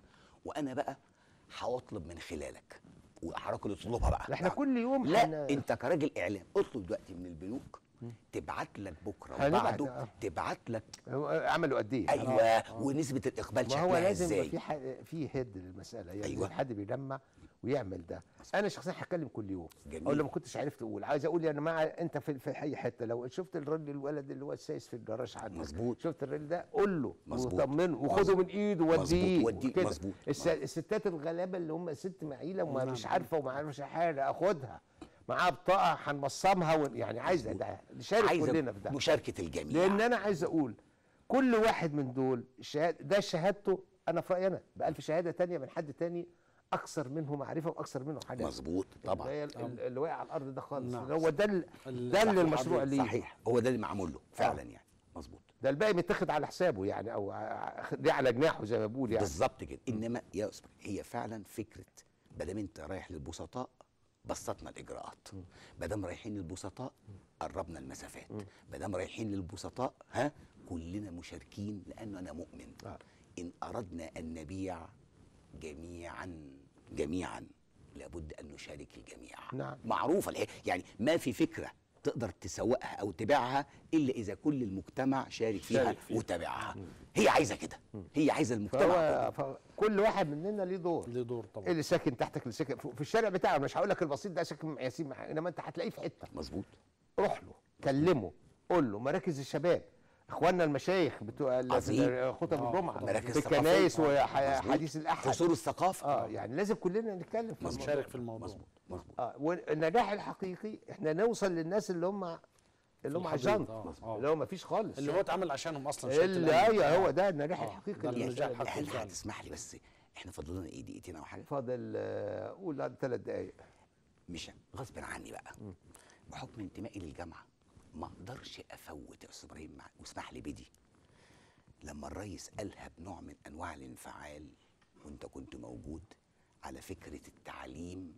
وانا بقى هطلب من خلالك وحضرتك اللي تطلبها بقى احنا كل يوم لا هن- انت كراجل اعلام اطلب دلوقتي من البنوك تبعت لك بكره هنبعت، وبعده آه. تبعت لك هو عملوا قد ايه؟ ايوه آه. ونسبه الاقبال ما هو شكلها لازم يبقى ازاي في ح... في هيد للمساله يعني أيوة. أيوة. حد بيجمع ويعمل ده انا شخصيا هتكلم كل يوم جميل. اقول له ما كنتش عرفت اقول عايز اقول يا جماعه انت في في اي حته لو شفت الراجل الولد اللي هو السايس في الجراج عندك مظبوط. شفت الراجل ده قول له مظبوط. وطمنه وخده مظبوط. من ايده مظبوط. وديه وديه. وكده. مظبوط. الس... الستات الغلابه اللي هم ست معيله وما نعم. مش عارفه وما عارفش حاجه اخدها معاها بطاقه هنمصمها ون... يعني عايز ده نشارك عايزة كلنا في ده مشاركه الجميع لان انا عايز اقول كل واحد من دول شهاد ده شهادته انا في رايي انا بألف شهاده تانية من حد تاني اكثر منه معرفه واكثر منه حاجه مظبوط طبعا اللي, هي ال- ال- اللي واقع على الارض ده خالص نعم. هو ده ال- ده اللي المشروع ليه صحيح هو ده اللي معمول له فعلا يعني مظبوط ده الباقي متاخد على حسابه يعني او ع- ليه على جناحه زي ما بقول يعني بالظبط كده انما يا استاذ هي فعلا فكره ما دام انت رايح للبسطاء بسطنا الاجراءات ما دام رايحين للبسطاء قربنا المسافات ما دام رايحين للبسطاء ها كلنا مشاركين لانه انا مؤمن ان اردنا ان نبيع جميعا جميعا لابد ان نشارك الجميع نعم. معروفه الحقيقة. يعني ما في فكره تقدر تسوقها او تبيعها الا اذا كل المجتمع شارك فيها, شارك فيها. وتابعها هي عايزه كده هي عايزه المجتمع فهو فكل واحد مننا ليه دور ليه دور طبعا اللي ساكن تحتك اللي ساكن في الشارع بتاعه مش هقول لك البسيط ده ساكن مع ياسين مع- انما انت هتلاقيه في حته مظبوط روح له كلمه قول له مراكز الشباب اخواننا المشايخ بتوع ال- عظيم. في خطب آه، الجمعه مراكز في الكنائس ثقافية. آه، وحديث مظبوط. الاحد فصول الثقافه اه يعني لازم كلنا نتكلم في الموضوع نشارك في الموضوع مظبوط مظبوط اه والنجاح الحقيقي احنا نوصل للناس اللي هم اللي هم الحضيض، عجنط آه، آه. اللي هو ما فيش خالص اللي هو اتعمل عشانهم اصلا شهادة اللي الأمن. ايوه هو ده النجاح آه، الحقيقي ده اللي النجاح يحصل. الحقيقي هل فعلا. هتسمح لي بس احنا فاضل لنا ايه دقيقتين او حاجه فاضل آه، قول ثلاث دقائق مش غصب عني بقى بحكم انتمائي للجامعه ما اقدرش افوت يا استاذ ابراهيم مع- واسمح لي بدي لما الرئيس قالها بنوع من انواع الانفعال وانت كنت موجود على فكره التعليم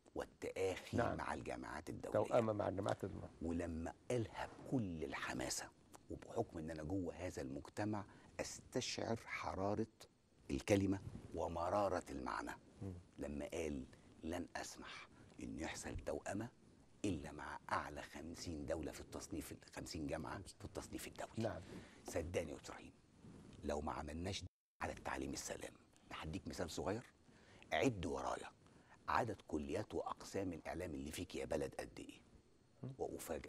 والتآخي نعم. مع الجامعات الدوليه توأمة مع الجامعات الم- ولما قالها بكل الحماسه وبحكم ان انا جوه هذا المجتمع استشعر حراره الكلمه ومراره المعنى لما قال لن اسمح ان يحصل توأمه الا مع اعلى 50 دوله في التصنيف 50 جامعه في التصنيف الدولي نعم صدقني يا أستاذ ابراهيم لو ما عملناش ده على التعليم السلام هديك مثال صغير عد ورايا عدد كليات واقسام الاعلام اللي فيك يا بلد قد ايه وافاجئ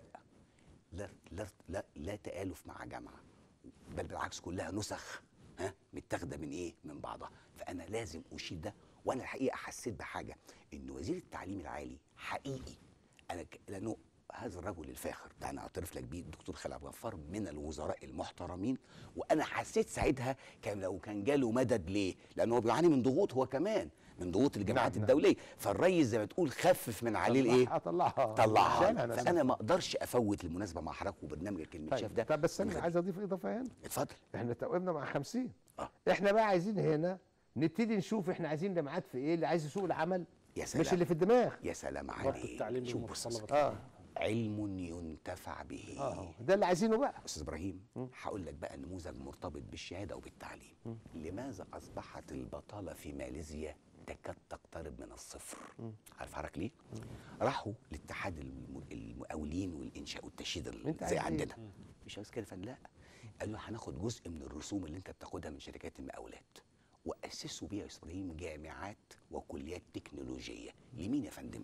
لا لا لا, لا تآلف مع جامعه بل بالعكس كلها نسخ ها متاخده من ايه من بعضها فانا لازم اشيد ده وانا الحقيقه حسيت بحاجه ان وزير التعليم العالي حقيقي انا ك... لانه هذا الرجل الفاخر ده انا اعترف لك بيه الدكتور خالد عبد الغفار من الوزراء المحترمين وانا حسيت ساعتها كان لو كان جاله مدد ليه؟ لانه هو بيعاني من ضغوط هو كمان من ضغوط الجامعات نعم، نعم. الدوليه فالريس زي ما تقول خفف من عليه الايه؟ طلعها طلعها شالها نفسها. فانا ما اقدرش افوت المناسبه مع حضرتك وبرنامج الكلمه شاف ده طب بس من انا غير- عايز اضيف اضافه هنا اتفضل احنا توأمنا مع 50 آه. احنا بقى عايزين هنا نبتدي نشوف احنا عايزين جامعات في ايه اللي عايز سوق العمل يا سلام مش اللي في الدماغ يا سلام ضبط عليك التعليم شوف بص بص. للمتطلبات اه علم ينتفع به اه ده اللي عايزينه بقى استاذ ابراهيم هقول لك بقى نموذج مرتبط بالشهاده وبالتعليم لماذا اصبحت البطاله في ماليزيا تكاد تقترب من الصفر عارف حضرتك ليه راحوا لاتحاد الم- المقاولين والانشاء والتشييد ال- أنت زي عايز إيه؟ عندنا مش عايز كده فن لا قالوا هناخد جزء من الرسوم اللي انت بتاخدها من شركات المقاولات واسسوا بيها يا استاذ ابراهيم جامعات وكليات تكنولوجيه لمين يا فندم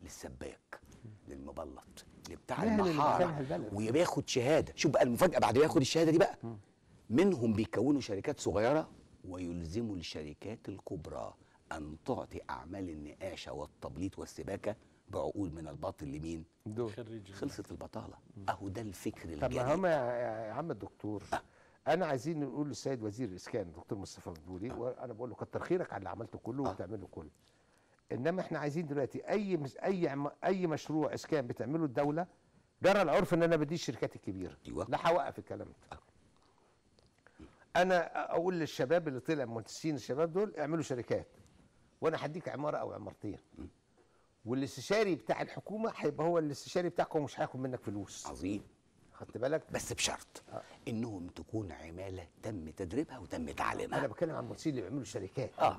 للسباك للمبلط لبتاع مهن اللي المحاره دخلها البلد. وبياخد شهاده شوف بقى المفاجاه بعد ما ياخد الشهاده دي بقى منهم بيكونوا شركات صغيره ويلزموا الشركات الكبرى ان تعطي اعمال النقاشه والتبليط والسباكه بعقود من الباطل لمين؟ دول خريج خلصت البطاله اهو ده الفكر طب ما الجديد هم يا يا عم الدكتور انا عايزين نقول للسيد وزير الاسكان الدكتور مصطفى مدبولي وانا بقول له كتر خيرك على اللي عملته كله وبتعمله كله انما احنا عايزين دلوقتي اي مس- اي عم- اي مشروع اسكان بتعمله الدوله جرى العرف ان انا بدي الشركات الكبيره ايوه لا هوقف الكلام ده انا اقول للشباب اللي طلع مهندسين الشباب دول اعملوا شركات وانا هديك عماره او عمارتين والاستشاري بتاع الحكومه هيبقى هو الاستشاري بتاعكم ومش هياخد منك فلوس عظيم خدت بالك بس بشرط انهم تكون عماله تم تدريبها وتم تعليمها انا بتكلم عن المهندسين اللي بيعملوا شركات آه.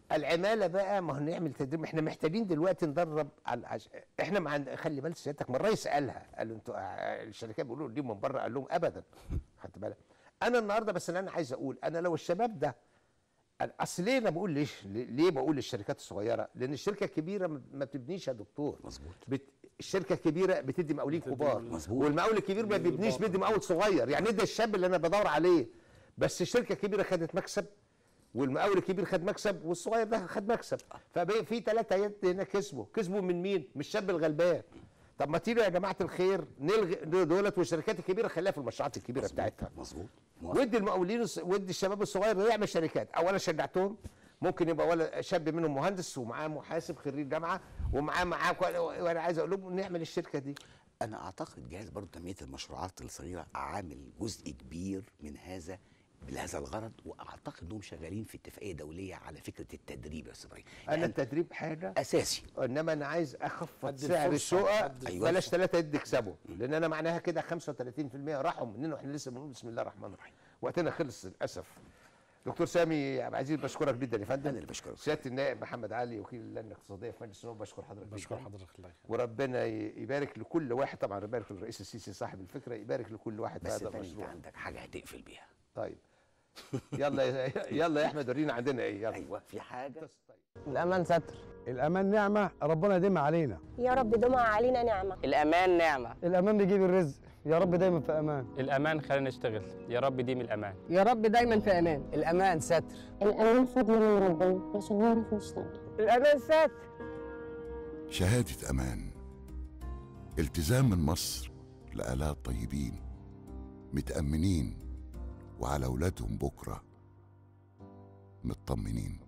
العماله بقى ما هو نعمل تدريب احنا محتاجين دلوقتي ندرب على عش... احنا ما عند... خلي بالك سيادتك ما الرئيس قالها قال له انتوا آه، الشركات بيقولوا دي من بره قال لهم ابدا خدت بالك انا النهارده بس اللي انا عايز اقول انا لو الشباب ده اصل ليه انا بقول ليش ليه بقول للشركات الصغيره لان الشركه الكبيره ما ما بتبنيش يا دكتور مظبوط بت... الشركه الكبيره بتدي مقاولين كبار مظبوط. والمقاول الكبير ما بيبنيش بيدي مقاول صغير يعني ده الشاب اللي انا بدور عليه بس الشركه الكبيره خدت مكسب والمقاول الكبير خد مكسب والصغير ده خد مكسب فبقى في ثلاثه يد هنا كسبوا كسبوا من مين من الشاب الغلبان طب ما تيجوا يا جماعه الخير نلغي دولت والشركات الكبيره خليها في المشروعات الكبيره بتاعتها مظبوط ودي المقاولين الص- ودي الشباب الصغير يعمل شركات اولا شجعتهم ممكن يبقى ولا شاب منهم مهندس ومعاه محاسب خريج جامعه ومعاه معاه كو- وانا عايز اقول لهم نعمل الشركه دي انا اعتقد جهاز برضه تنميه المشروعات الصغيره عامل جزء كبير من هذا لهذا الغرض واعتقد انهم شغالين في اتفاقيه دوليه على فكره التدريب يا استاذ ابراهيم انا التدريب حاجه اساسي انما انا عايز اخفض أدي سعر الفرصة، الشقه أدي الفرصة. بلاش ثلاثه يد يكسبوا لان انا معناها كده 35% راحوا مننا واحنا لسه بنقول بسم الله الرحمن الرحيم وقتنا خلص للاسف دكتور سامي عبد العزيز بشكرك جدا يا فندم انا اللي بشكرك سياده النائب محمد علي وكيل اللجنه الاقتصاديه في مجلس النواب بشكر حضرتك بشكر جداً. حضرتك الله يخليك. وربنا ي- يبارك لكل واحد طبعا يبارك للرئيس السيسي صاحب الفكره يبارك لكل واحد في بس هذا يا فندم انت المشروع عندك حاجه هتقفل بيها طيب يلا يا- يلا يا احمد ورينا عندنا ايه يلا ايوه في حاجه الأمان ستر الأمان نعمة ربنا يديمها علينا يا رب دمها علينا نعمة الأمان نعمة الأمان بيجيب الرزق يا رب دايما في أمان الأمان خلينا نشتغل يا رب ديم الأمان يا رب دايما في أمان الأمان ستر الأمان فضل من ربنا عشان نعرف نشتغل الأمان ستر شهادة أمان التزام من مصر لآلاء طيبين متأمنين وعلى أولادهم بكرة مطمنين